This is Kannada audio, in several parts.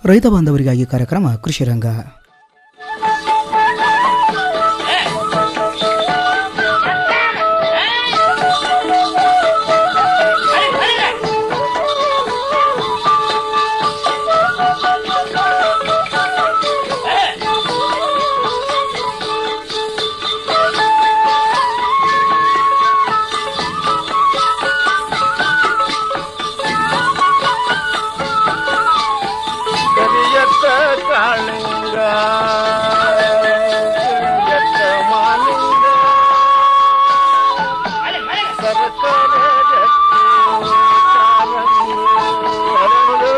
ರೈತ ಬಾಂಧವರಿಗಾಗಿ ಕಾರ್ಯಕ್ರಮ ಕೃಷಿ ರಂಗ ಕರಿಯತ್ತ ಕಾಳಿಂಗ ಕರಿಯತ್ತ ಮಾಲಿಂಗ ಸರಸರ ಜಟ್ಟಿ ಕಾಲಂಗಿ ಹರಳು.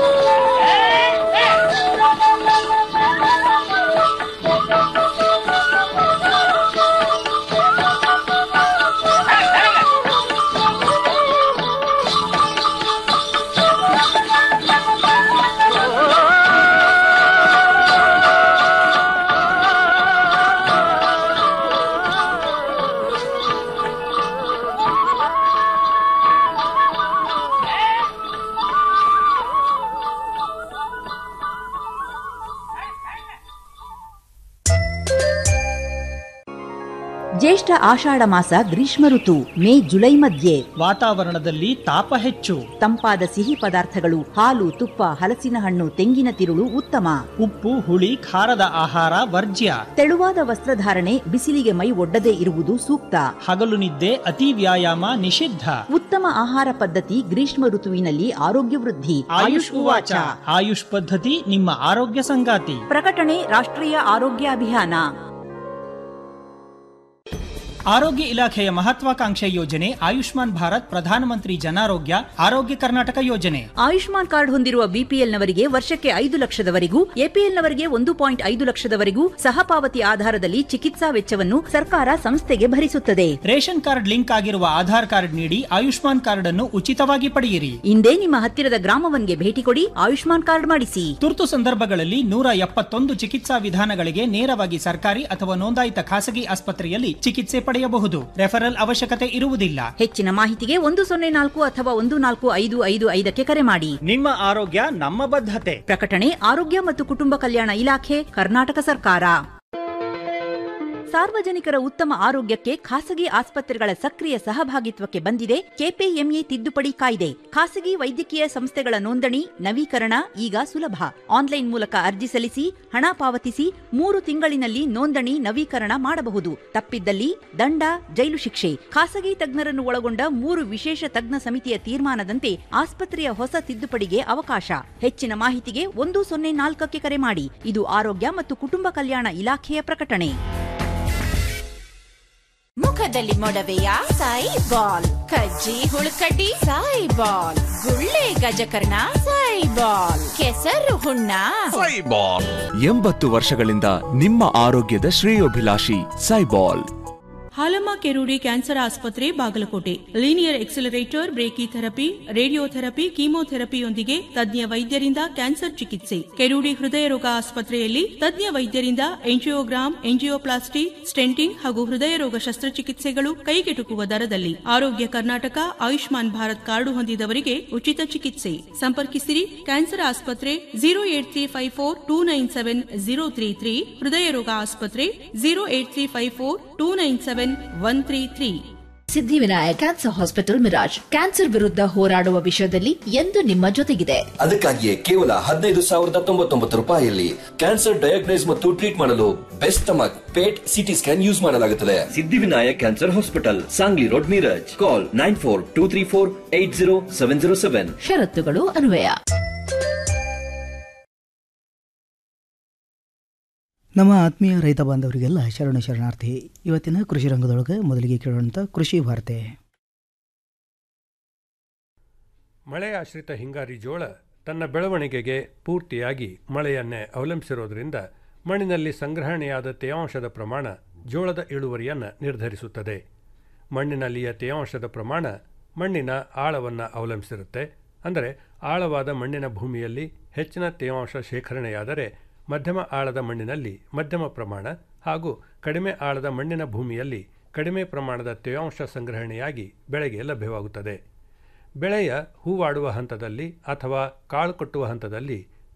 ಜ್ಯೇಷ್ಠ ಆಷಾಢ ಮಾಸ ಗ್ರೀಷ್ಮ ಋತು ಮೇ ಜುಲೈ ಮಧ್ಯೆ ವಾತಾವರಣದಲ್ಲಿ ತಾಪ ಹೆಚ್ಚು ತಂಪಾದ ಸಿಹಿ ಪದಾರ್ಥಗಳು ಹಾಲು ತುಪ್ಪ ಹಲಸಿನ ಹಣ್ಣು ತೆಂಗಿನ ತಿರುಳು ಉತ್ತಮ ಉಪ್ಪು ಹುಳಿ ಖಾರದ ಆಹಾರ ವರ್ಜ್ಯ ತೆಳುವಾದ ವಸ್ತ್ರಧಾರಣೆ ಬಿಸಿಲಿಗೆ ಮೈ ಒಡ್ಡದೇ ಇರುವುದು ಸೂಕ್ತ ಹಗಲು ನಿದ್ದೆ ಅತಿ ವ್ಯಾಯಾಮ ನಿಷಿದ್ಧ ಉತ್ತಮ ಆಹಾರ ಪದ್ಧತಿ ಗ್ರೀಷ್ಮ ಋತುವಿನಲ್ಲಿ ಆರೋಗ್ಯ ವೃದ್ಧಿ ಆಯುಷ್ ಉವಾಚ ಆಯುಷ್ ಪದ್ಧತಿ ನಿಮ್ಮ ಆರೋಗ್ಯ ಸಂಗಾತಿ ಪ್ರಕಟಣೆ ರಾಷ್ಟ್ರೀಯ ಆರೋಗ್ಯ ಅಭಿಯಾನ ಆರೋಗ್ಯ ಇಲಾಖೆಯ ಮಹತ್ವಾಕಾಂಕ್ಷೆ ಯೋಜನೆ ಆಯುಷ್ಮಾನ್ ಭಾರತ್ ಪ್ರಧಾನಮಂತ್ರಿ ಜನಾರೋಗ್ಯ ಆರೋಗ್ಯ ಕರ್ನಾಟಕ ಯೋಜನೆ ಆಯುಷ್ಮಾನ್ ಕಾರ್ಡ್ ಹೊಂದಿರುವ ಬಿಪಿಎಲ್ನವರಿಗೆ ವರ್ಷಕ್ಕೆ ಐದು ಲಕ್ಷದವರೆಗೂ ಎಪಿಎಲ್ನವರಿಗೆ ಒಂದು ಪಾಯಿಂಟ್ ಐದು ಲಕ್ಷದವರೆಗೂ ಸಹಪಾವತಿ ಆಧಾರದಲ್ಲಿ ಚಿಕಿತ್ಸಾ ವೆಚ್ಚವನ್ನು ಸರ್ಕಾರ ಸಂಸ್ಥೆಗೆ ಭರಿಸುತ್ತದೆ ರೇಷನ್ ಕಾರ್ಡ್ ಲಿಂಕ್ ಆಗಿರುವ ಆಧಾರ್ ಕಾರ್ಡ್ ನೀಡಿ ಆಯುಷ್ಮಾನ್ ಕಾರ್ಡ್ ಅನ್ನು ಉಚಿತವಾಗಿ ಪಡೆಯಿರಿ ಇಂದೇ ನಿಮ್ಮ ಹತ್ತಿರದ ಗ್ರಾಮವನ್ಗೆ ಭೇಟಿ ಕೊಡಿ ಆಯುಷ್ಮಾನ್ ಕಾರ್ಡ್ ಮಾಡಿಸಿ ತುರ್ತು ಸಂದರ್ಭಗಳಲ್ಲಿ ನೂರ ಎಪ್ಪತ್ತೊಂದು ಚಿಕಿತ್ಸಾ ವಿಧಾನಗಳಿಗೆ ನೇರವಾಗಿ ಸರ್ಕಾರಿ ಅಥವಾ ನೋಂದಾಯಿತ ಖಾಸಗಿ ಆಸ್ಪತ್ರೆಯಲ್ಲಿ ಚಿಕಿತ್ಸೆ ಪಡೆಯಬಹುದು ರೆಫರಲ್ ಅವಶ್ಯಕತೆ ಇರುವುದಿಲ್ಲ ಹೆಚ್ಚಿನ ಮಾಹಿತಿಗೆ ಒಂದು ಸೊನ್ನೆ ನಾಲ್ಕು ಅಥವಾ ಒಂದು ನಾಲ್ಕು ಐದು ಐದು ಐದಕ್ಕೆ ಕರೆ ಮಾಡಿ ನಿಮ್ಮ ಆರೋಗ್ಯ ನಮ್ಮ ಬದ್ಧತೆ ಪ್ರಕಟಣೆ ಆರೋಗ್ಯ ಮತ್ತು ಕುಟುಂಬ ಕಲ್ಯಾಣ ಇಲಾಖೆ ಕರ್ನಾಟಕ ಸರ್ಕಾರ ಸಾರ್ವಜನಿಕರ ಉತ್ತಮ ಆರೋಗ್ಯಕ್ಕೆ ಖಾಸಗಿ ಆಸ್ಪತ್ರೆಗಳ ಸಕ್ರಿಯ ಸಹಭಾಗಿತ್ವಕ್ಕೆ ಬಂದಿದೆ ಕೆಪಿಎಂಇ ತಿದ್ದುಪಡಿ ಕಾಯ್ದೆ ಖಾಸಗಿ ವೈದ್ಯಕೀಯ ಸಂಸ್ಥೆಗಳ ನೋಂದಣಿ ನವೀಕರಣ ಈಗ ಸುಲಭ ಆನ್ಲೈನ್ ಮೂಲಕ ಅರ್ಜಿ ಸಲ್ಲಿಸಿ ಹಣ ಪಾವತಿಸಿ ಮೂರು ತಿಂಗಳಿನಲ್ಲಿ ನೋಂದಣಿ ನವೀಕರಣ ಮಾಡಬಹುದು ತಪ್ಪಿದ್ದಲ್ಲಿ ದಂಡ ಜೈಲು ಶಿಕ್ಷೆ ಖಾಸಗಿ ತಜ್ಞರನ್ನು ಒಳಗೊಂಡ ಮೂರು ವಿಶೇಷ ತಜ್ಞ ಸಮಿತಿಯ ತೀರ್ಮಾನದಂತೆ ಆಸ್ಪತ್ರೆಯ ಹೊಸ ತಿದ್ದುಪಡಿಗೆ ಅವಕಾಶ ಹೆಚ್ಚಿನ ಮಾಹಿತಿಗೆ ಒಂದು ಸೊನ್ನೆ ನಾಲ್ಕಕ್ಕೆ ಕರೆ ಮಾಡಿ ಇದು ಆರೋಗ್ಯ ಮತ್ತು ಕುಟುಂಬ ಕಲ್ಯಾಣ ಇಲಾಖೆಯ ಪ್ರಕಟಣೆ ಮುಖದಲ್ಲಿ ಮೊಡವೆಯ ಸಾಯಿ ಬಾಲ್ ಕಜ್ಜಿ ಹುಳುಕಡ್ಡಿ ಸಾಯಿ ಬಾಲ್ ಗುಳ್ಳೆ ಗಜಕರ್ಣ ಸಾಯಿ ಬಾಲ್ ಕೆಸರು ಹುಣ್ಣ ಸೈಬಾಲ್ ಎಂಬತ್ತು ವರ್ಷಗಳಿಂದ ನಿಮ್ಮ ಆರೋಗ್ಯದ ಶ್ರೇಯೋಭಿಲಾಷಿ ಸೈಬಾಲ್ ಹಾಲಮ್ಮ ಕೆರೂಡಿ ಕ್ಯಾನ್ಸರ್ ಆಸ್ಪತ್ರೆ Bagalkote linear accelerator brachy therapy radiotherapy ಕೀಮೋಥೆರಪಿಯೊಂದಿಗೆ ತಜ್ಞ ವೈದ್ಯರಿಂದ ಕ್ಯಾನ್ಸರ್ ಚಿಕಿತ್ಸೆ ಕೆರೂಡಿ ಹೃದಯ ರೋಗ ಆಸ್ಪತ್ರೆಯಲ್ಲಿ ತಜ್ಞ ವೈದ್ಯರಿಂದ ಎಂಜಿಯೋಗ್ರಾಮ್ ಎಂಜಿಯೋಪ್ಲಾಸ್ಟಿ ಸ್ಟೆಂಟಿಂಗ್ ಹಾಗೂ ಹೃದಯ ರೋಗ ಶಸ್ತ್ರಚಿಕಿತ್ಸೆಗಳು ಕೈಗೆಟುಕುವ ದರದಲ್ಲಿ ಆರೋಗ್ಯ ಕರ್ನಾಟಕ ಆಯುಷ್ಮಾನ್ ಭಾರತ್ ಕಾರ್ಡು ಹೊಂದಿದವರಿಗೆ ಉಚಿತ ಚಿಕಿತ್ಸೆ ಸಂಪರ್ಕಿಸಿರಿ ಕ್ಯಾನ್ಸರ್ ಆಸ್ಪತ್ರೆ zero eight three five four two nine seven zero three three ಹೃದಯ ರೋಗ ಆಸ್ಪತ್ರೆ zero eight three five four two nine seven one three three Siddhivinayak cancer hospital Miraj cancer ವಿರುದ್ಧ ಹೋರಾಡುವ ವಿಷಯದಲ್ಲಿ ಎಂದು ನಿಮ್ಮ ಜೊತೆಗಿದೆ ಅದಕ್ಕಾಗಿಯೇ ಕೇವಲ ಹದಿನೈದು ಸಾವಿರದ ತೊಂಬತ್ತೊಂಬತ್ತು ರೂಪಾಯಿಯಲ್ಲಿ ಕ್ಯಾನ್ಸರ್ ಡಯಾಗ್ನೈಸ್ ಮತ್ತು ಟ್ರೀಟ್ ಮಾಡಲು best stomach PET CT scan use ಮಾಡಲಾಗುತ್ತದೆ Siddhivinayak cancer hospital Sangli road Miraj call nine four two three four eight zero seven zero seven ಷರತ್ತುಗಳು ಅನ್ವಯ ನಮ್ಮ ಆತ್ಮೀಯ ರೈತ ಬಾಂಧವರಿಗೆಲ್ಲ ಶರಣ ಶರಣಾರ್ಥಿ ಇವತ್ತಿನ ಕೃಷಿ ರಂಗದೊಳಗೆ ಮೊದಲಿಗೆ ಕೇಳುವಂಥ ಕೃಷಿ ವಾರ್ತೆ ಮಳೆ ಆಶ್ರಿತ ಹಿಂಗಾರಿ ಜೋಳ ತನ್ನ ಬೆಳವಣಿಗೆಗೆ ಪೂರ್ತಿಯಾಗಿ ಮಳೆಯನ್ನೇ ಅವಲಂಬಿಸಿರೋದ್ರಿಂದ ಮಣ್ಣಿನಲ್ಲಿ ಸಂಗ್ರಹಣೆಯಾದ ತೇವಾಂಶದ ಪ್ರಮಾಣ ಜೋಳದ ಇಳುವರಿಯನ್ನು ನಿರ್ಧರಿಸುತ್ತದೆ ಮಣ್ಣಿನಲ್ಲಿಯ ತೇವಾಂಶದ ಪ್ರಮಾಣ ಮಣ್ಣಿನ ಆಳವನ್ನು ಅವಲಂಬಿಸಿರುತ್ತೆ ಅಂದರೆ ಆಳವಾದ ಮಣ್ಣಿನ ಭೂಮಿಯಲ್ಲಿ ಹೆಚ್ಚಿನ ತೇವಾಂಶ ಶೇಖರಣೆಯಾದರೆ ಮಧ್ಯಮ ಆಳದ ಮಣ್ಣಿನಲ್ಲಿ ಮಧ್ಯಮ ಪ್ರಮಾಣ ಹಾಗೂ ಕಡಿಮೆ ಆಳದ ಮಣ್ಣಿನ ಭೂಮಿಯಲ್ಲಿ ಕಡಿಮೆ ಪ್ರಮಾಣದ ತೇವಾಂಶ ಸಂಗ್ರಹಣೆಯಾಗಿ ಬೆಳೆಗೆ ಲಭ್ಯವಾಗುತ್ತದೆ ಬೆಳೆಯ ಹೂವಾಡುವ ಹಂತದಲ್ಲಿ ಅಥವಾ ಕಾಳು ಕಟ್ಟುವ ಹಂತದಲ್ಲಿ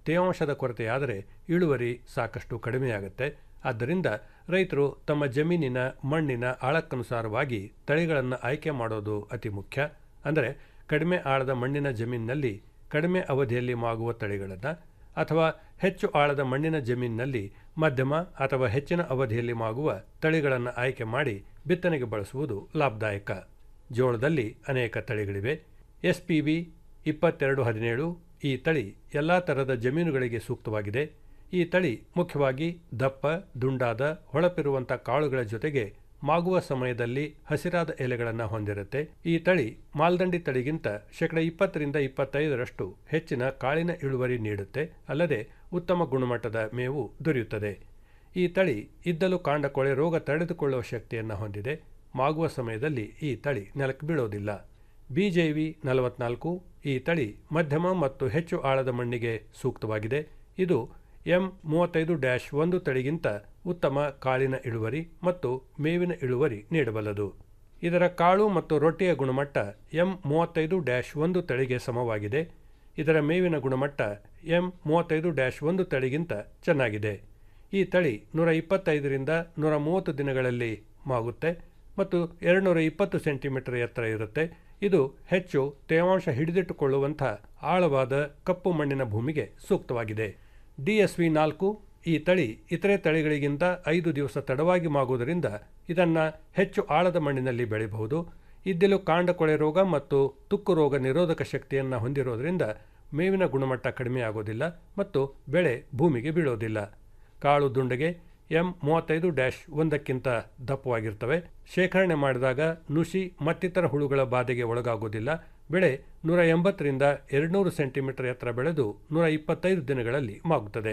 ತೇವಾಂಶದ ಕೊರತೆಯಾದರೆ ಇಳುವರಿ ಸಾಕಷ್ಟು ಕಡಿಮೆಯಾಗುತ್ತೆ ಆದ್ದರಿಂದ ರೈತರು ತಮ್ಮ ಜಮೀನಿನ ಮಣ್ಣಿನ ಆಳಕ್ಕನುಸಾರವಾಗಿ ತಳಿಗಳನ್ನು ಆಯ್ಕೆ ಮಾಡೋದು ಅತಿ ಮುಖ್ಯ ಅಂದರೆ ಕಡಿಮೆ ಆಳದ ಮಣ್ಣಿನ ಜಮೀನಿನಲ್ಲಿ ಕಡಿಮೆ ಅವಧಿಯಲ್ಲಿ ಮಾಗುವ ತಳಿಗಳನ್ನು ಅಥವಾ ಹೆಚ್ಚು ಆಳದ ಮಣ್ಣಿನ ಜಮೀನಿನಲ್ಲಿ ಮಧ್ಯಮ ಅಥವಾ ಹೆಚ್ಚಿನ ಅವಧಿಯಲ್ಲಿ ಮಾಗುವ ತಳಿಗಳನ್ನು ಆಯ್ಕೆ ಮಾಡಿ ಬಿತ್ತನೆಗೆ ಬಳಸುವುದು ಲಾಭದಾಯಕ ಜೋಳದಲ್ಲಿ ಅನೇಕ ತಳಿಗಳಿವೆ ಎಸ್ ಪಿ ವಿ ಇಪ್ಪತ್ತೆರಡು ಹದಿನೇಳು ಈ ತಳಿ ಎಲ್ಲ ಥರದ ಜಮೀನುಗಳಿಗೆ ಸೂಕ್ತವಾಗಿದೆ ಈ ತಳಿ ಮುಖ್ಯವಾಗಿ ದಪ್ಪ ದುಂಡಾದ ಹೊಳಪಿರುವಂಥ ಕಾಳುಗಳ ಜೊತೆಗೆ ಮಾಗುವ ಸಮಯದಲ್ಲಿ ಹಸಿರಾದ ಎಲೆಗಳನ್ನು ಹೊಂದಿರುತ್ತೆ ಈ ತಳಿ ಮಾಲ್ದಂಡಿ ತಳಿಗಿಂತ ಶೇಕಡ ಇಪ್ಪತ್ತರಿಂದ ಇಪ್ಪತ್ತೈದರಷ್ಟು ಹೆಚ್ಚಿನ ಕಾಳಿನ ಇಳುವರಿ ನೀಡುತ್ತೆ ಅಲ್ಲದೆ ಉತ್ತಮ ಗುಣಮಟ್ಟದ ಮೇವು ದೊರೆಯುತ್ತದೆ ಈ ತಳಿ ಇದ್ದಲು ಕಾಂಡ ಕೊಳೆ ರೋಗ ತಡೆದುಕೊಳ್ಳುವ ಶಕ್ತಿಯನ್ನು ಹೊಂದಿದೆ ಮಾಗುವ ಸಮಯದಲ್ಲಿ ಈ ತಳಿ ನೆಲಕ್ಕೆ ಬೀಳೋದಿಲ್ಲ ಬಿಜೆವಿ ನಲವತ್ನಾಲ್ಕು ಈ ತಳಿ ಮಧ್ಯಮ ಮತ್ತು ಹೆಚ್ಚು ಆಳದ ಮಣ್ಣಿಗೆ ಸೂಕ್ತವಾಗಿದೆ ಇದು ಎಂ ಮೂವತ್ತೈದು ಡ್ಯಾಶ್ ಒಂದು ತಳಿಗಿಂತ ಉತ್ತಮ ಕಾಳಿನ ಇಳುವರಿ ಮತ್ತು ಮೇವಿನ ಇಳುವರಿ ನೀಡಬಲ್ಲದು ಇದರ ಕಾಳು ಮತ್ತು ರೊಟ್ಟಿಯ ಗುಣಮಟ್ಟ ಎಂ ಮೂವತ್ತೈದು ಡ್ಯಾಶ್ ಒಂದು ತಳಿಗೆ ಸಮವಾಗಿದೆ ಇದರ ಮೇವಿನ ಗುಣಮಟ್ಟ ಎಂ ಮೂವತ್ತೈದು ಡ್ಯಾಶ್ ಒಂದು ತಳಿಗಿಂತ ಚೆನ್ನಾಗಿದೆ ಈ ತಳಿ ನೂರ ಇಪ್ಪತ್ತೈದರಿಂದ ನೂರ ಮೂವತ್ತು ದಿನಗಳಲ್ಲಿ ಮಾಗುತ್ತೆ ಮತ್ತು ಎರಡುನೂರ ಇಪ್ಪತ್ತು ಸೆಂಟಿಮೀಟರ್ ಎತ್ತರ ಇರುತ್ತೆ ಇದು ಹೆಚ್ಚು ತೇವಾಂಶ ಹಿಡಿದಿಟ್ಟುಕೊಳ್ಳುವಂಥ ಆಳವಾದ ಕಪ್ಪು ಮಣ್ಣಿನ ಭೂಮಿಗೆ ಸೂಕ್ತವಾಗಿದೆ ಡಿ ಎಸ್ ವಿ ನಾಲ್ಕು ಈ ತಳಿ ಇತರೆ ತಳಿಗಳಿಗಿಂತ ಐದು ದಿವಸ ತಡವಾಗಿ ಮಾಗುವುದರಿಂದ ಇದನ್ನು ಹೆಚ್ಚು ಆಳದ ಮಣ್ಣಿನಲ್ಲಿ ಬೆಳೆಯಬಹುದು ಇದ್ದಿಲು ಕಾಂಡ ಕೊಳೆ ರೋಗ ಮತ್ತು ತುಕ್ಕು ರೋಗ ನಿರೋಧಕ ಶಕ್ತಿಯನ್ನು ಹೊಂದಿರೋದ್ರಿಂದ ಮೇವಿನ ಗುಣಮಟ್ಟ ಕಡಿಮೆ ಆಗೋದಿಲ್ಲ ಮತ್ತು ಬೆಳೆ ಭೂಮಿಗೆ ಬೀಳೋದಿಲ್ಲ ಕಾಳು ದುಂಡೆಗೆ ಎಂ ಮೂವತ್ತೈದು ಡ್ಯಾಶ್ ಒಂದಕ್ಕಿಂತ ದಪ್ಪವಾಗಿರ್ತವೆ ಶೇಖರಣೆ ಮಾಡಿದಾಗ ನುಸಿ ಮತ್ತಿತರ ಹುಳುಗಳ ಬಾಧೆಗೆ ಒಳಗಾಗುವುದಿಲ್ಲ ಬೆಳೆ ನೂರ ಎಂಬತ್ತರಿಂದ ಎರಡುನೂರು ಸೆಂಟಿಮೀಟರ್ ಎತ್ತರ ಬೆಳೆದು ನೂರ ಇಪ್ಪತ್ತೈದು ದಿನಗಳಲ್ಲಿ ಮಾಗುತ್ತದೆ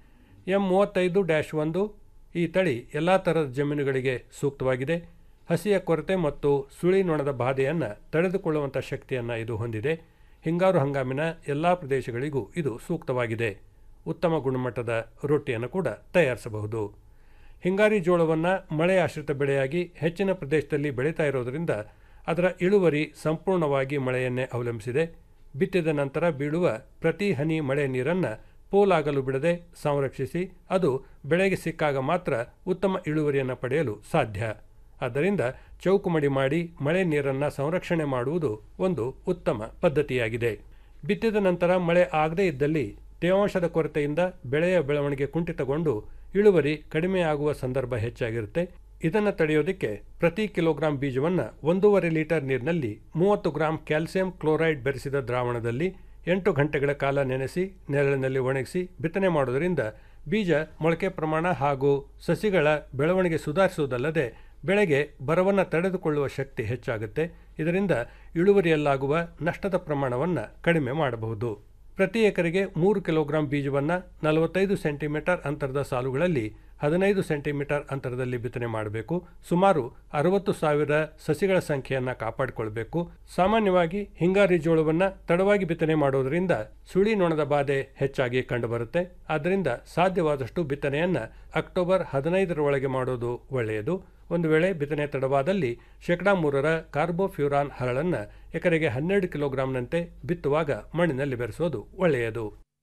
ಎಂ ಮೂವತ್ತೈದು ಡ್ಯಾಶ್ ಒಂದು ಈ ತಳಿ ಎಲ್ಲ ಥರದ ಜಮೀನುಗಳಿಗೆ ಸೂಕ್ತವಾಗಿದೆ ಹಸಿಯ ಕೊರತೆ ಮತ್ತು ಸುಳಿ ನೊಣದ ಬಾಧೆಯನ್ನು ತಡೆದುಕೊಳ್ಳುವಂಥ ಶಕ್ತಿಯನ್ನು ಇದು ಹೊಂದಿದೆ ಹಿಂಗಾರು ಹಂಗಾಮಿನ ಎಲ್ಲ ಪ್ರದೇಶಗಳಿಗೂ ಇದು ಸೂಕ್ತವಾಗಿದೆ ಉತ್ತಮ ಗುಣಮಟ್ಟದ ರೊಟ್ಟಿಯನ್ನು ಕೂಡ ತಯಾರಿಸಬಹುದು ಹಿಂಗಾರಿ ಜೋಳವನ್ನು ಮಳೆ ಆಶ್ರಿತ ಬೆಳೆಯಾಗಿ ಹೆಚ್ಚಿನ ಪ್ರದೇಶದಲ್ಲಿ ಬೆಳೀತಾ ಇರೋದರಿಂದ ಅದರ ಇಳುವರಿ ಸಂಪೂರ್ಣವಾಗಿ ಮಳೆಯನ್ನೇ ಅವಲಂಬಿಸಿದೆ ಬಿತ್ತಿದ ನಂತರ ಬೀಳುವ ಪ್ರತಿ ಹನಿ ಮಳೆ ನೀರನ್ನು ಪೋಲಾಗಲು ಬಿಡದೆ ಸಂರಕ್ಷಿಸಿ ಅದು ಬೆಳೆಗೆ ಸಿಕ್ಕಾಗ ಮಾತ್ರ ಉತ್ತಮ ಇಳುವರಿಯನ್ನು ಪಡೆಯಲು ಸಾಧ್ಯ ಆದ್ದರಿಂದ ಚೌಕುಮಡಿ ಮಾಡಿ ಮಳೆ ನೀರನ್ನು ಸಂರಕ್ಷಣೆ ಮಾಡುವುದು ಒಂದು ಉತ್ತಮ ಪದ್ಧತಿಯಾಗಿದೆ ಬಿತ್ತಿದ ನಂತರ ಮಳೆ ಆಗದೇ ಇದ್ದಲ್ಲಿ ತೇವಾಂಶದ ಕೊರತೆಯಿಂದ ಬೆಳೆಯ ಬೆಳವಣಿಗೆ ಕುಂಠಿತಗೊಂಡು ಇಳುವರಿ ಕಡಿಮೆಯಾಗುವ ಸಂದರ್ಭ ಹೆಚ್ಚಾಗಿರುತ್ತೆ ಇದನ್ನು ತಡೆಯೋದಕ್ಕೆ ಪ್ರತಿ ಕಿಲೋಗ್ರಾಂ ಬೀಜವನ್ನು ಒಂದೂವರೆ ಲೀಟರ್ ನೀರಿನಲ್ಲಿ ಮೂವತ್ತು ಗ್ರಾಂ ಕ್ಯಾಲ್ಸಿಯಂ ಕ್ಲೋರೈಡ್ ಬೆರೆಸಿದ ದ್ರಾವಣದಲ್ಲಿ ಎಂಟು ಗಂಟೆಗಳ ಕಾಲ ನೆನೆಸಿ ನೆರಳಿನಲ್ಲಿ ಒಣಗಿಸಿ ಬಿತ್ತನೆ ಮಾಡೋದರಿಂದ ಬೀಜ ಮೊಳಕೆ ಪ್ರಮಾಣ ಹಾಗೂ ಸಸಿಗಳ ಬೆಳವಣಿಗೆ ಸುಧಾರಿಸುವುದಲ್ಲದೆ ಬೆಳೆಗೆ ಬರವನ್ನು ತಡೆದುಕೊಳ್ಳುವ ಶಕ್ತಿ ಹೆಚ್ಚಾಗುತ್ತೆ ಇದರಿಂದ ಇಳುವರಿಯಲ್ಲಾಗುವ ನಷ್ಟದ ಪ್ರಮಾಣವನ್ನು ಕಡಿಮೆ ಮಾಡಬಹುದು ಪ್ರತಿ ಎಕರೆಗೆ ಮೂರು ಕಿಲೋಗ್ರಾಂ ಬೀಜವನ್ನು ನಲವತ್ತೈದು ಸೆಂಟಿಮೀಟರ್ ಅಂತರದ ಸಾಲುಗಳಲ್ಲಿ ಹದಿನೈದು ಸೆಂಟಿಮೀಟರ್ ಅಂತರದಲ್ಲಿ ಬಿತ್ತನೆ ಮಾಡಬೇಕು ಸುಮಾರು ಅರವತ್ತು ಸಾವಿರ ಸಸಿಗಳ ಸಂಖ್ಯೆಯನ್ನು ಕಾಪಾಡಿಕೊಳ್ಬೇಕು ಸಾಮಾನ್ಯವಾಗಿ ಹಿಂಗಾರಿ ಜೋಳವನ್ನು ತಡವಾಗಿ ಬಿತ್ತನೆ ಮಾಡೋದರಿಂದ ಸುಳಿ ನೊಣದ ಬಾಧೆ ಹೆಚ್ಚಾಗಿ ಕಂಡುಬರುತ್ತೆ ಆದ್ದರಿಂದ ಸಾಧ್ಯವಾದಷ್ಟು ಬಿತ್ತನೆಯನ್ನು ಅಕ್ಟೋಬರ್ ಹದಿನೈದರ ಒಳಗೆ ಮಾಡೋದು ಒಳ್ಳೆಯದು ಒಂದು ವೇಳೆ ಬಿತ್ತನೆ ತಡವಾದಲ್ಲಿ ಶೇಕಡಾ ಮೂರರ ಕಾರ್ಬೋಫ್ಯೂರಾನ್ ಹರಳನ್ನು ಎಕರೆಗೆ ಹನ್ನೆರಡು ಕಿಲೋಗ್ರಾಂನಂತೆ ಬಿತ್ತುವಾಗ ಮಣ್ಣಿನಲ್ಲಿ ಬೆರೆಸೋದು ಒಳ್ಳೆಯದು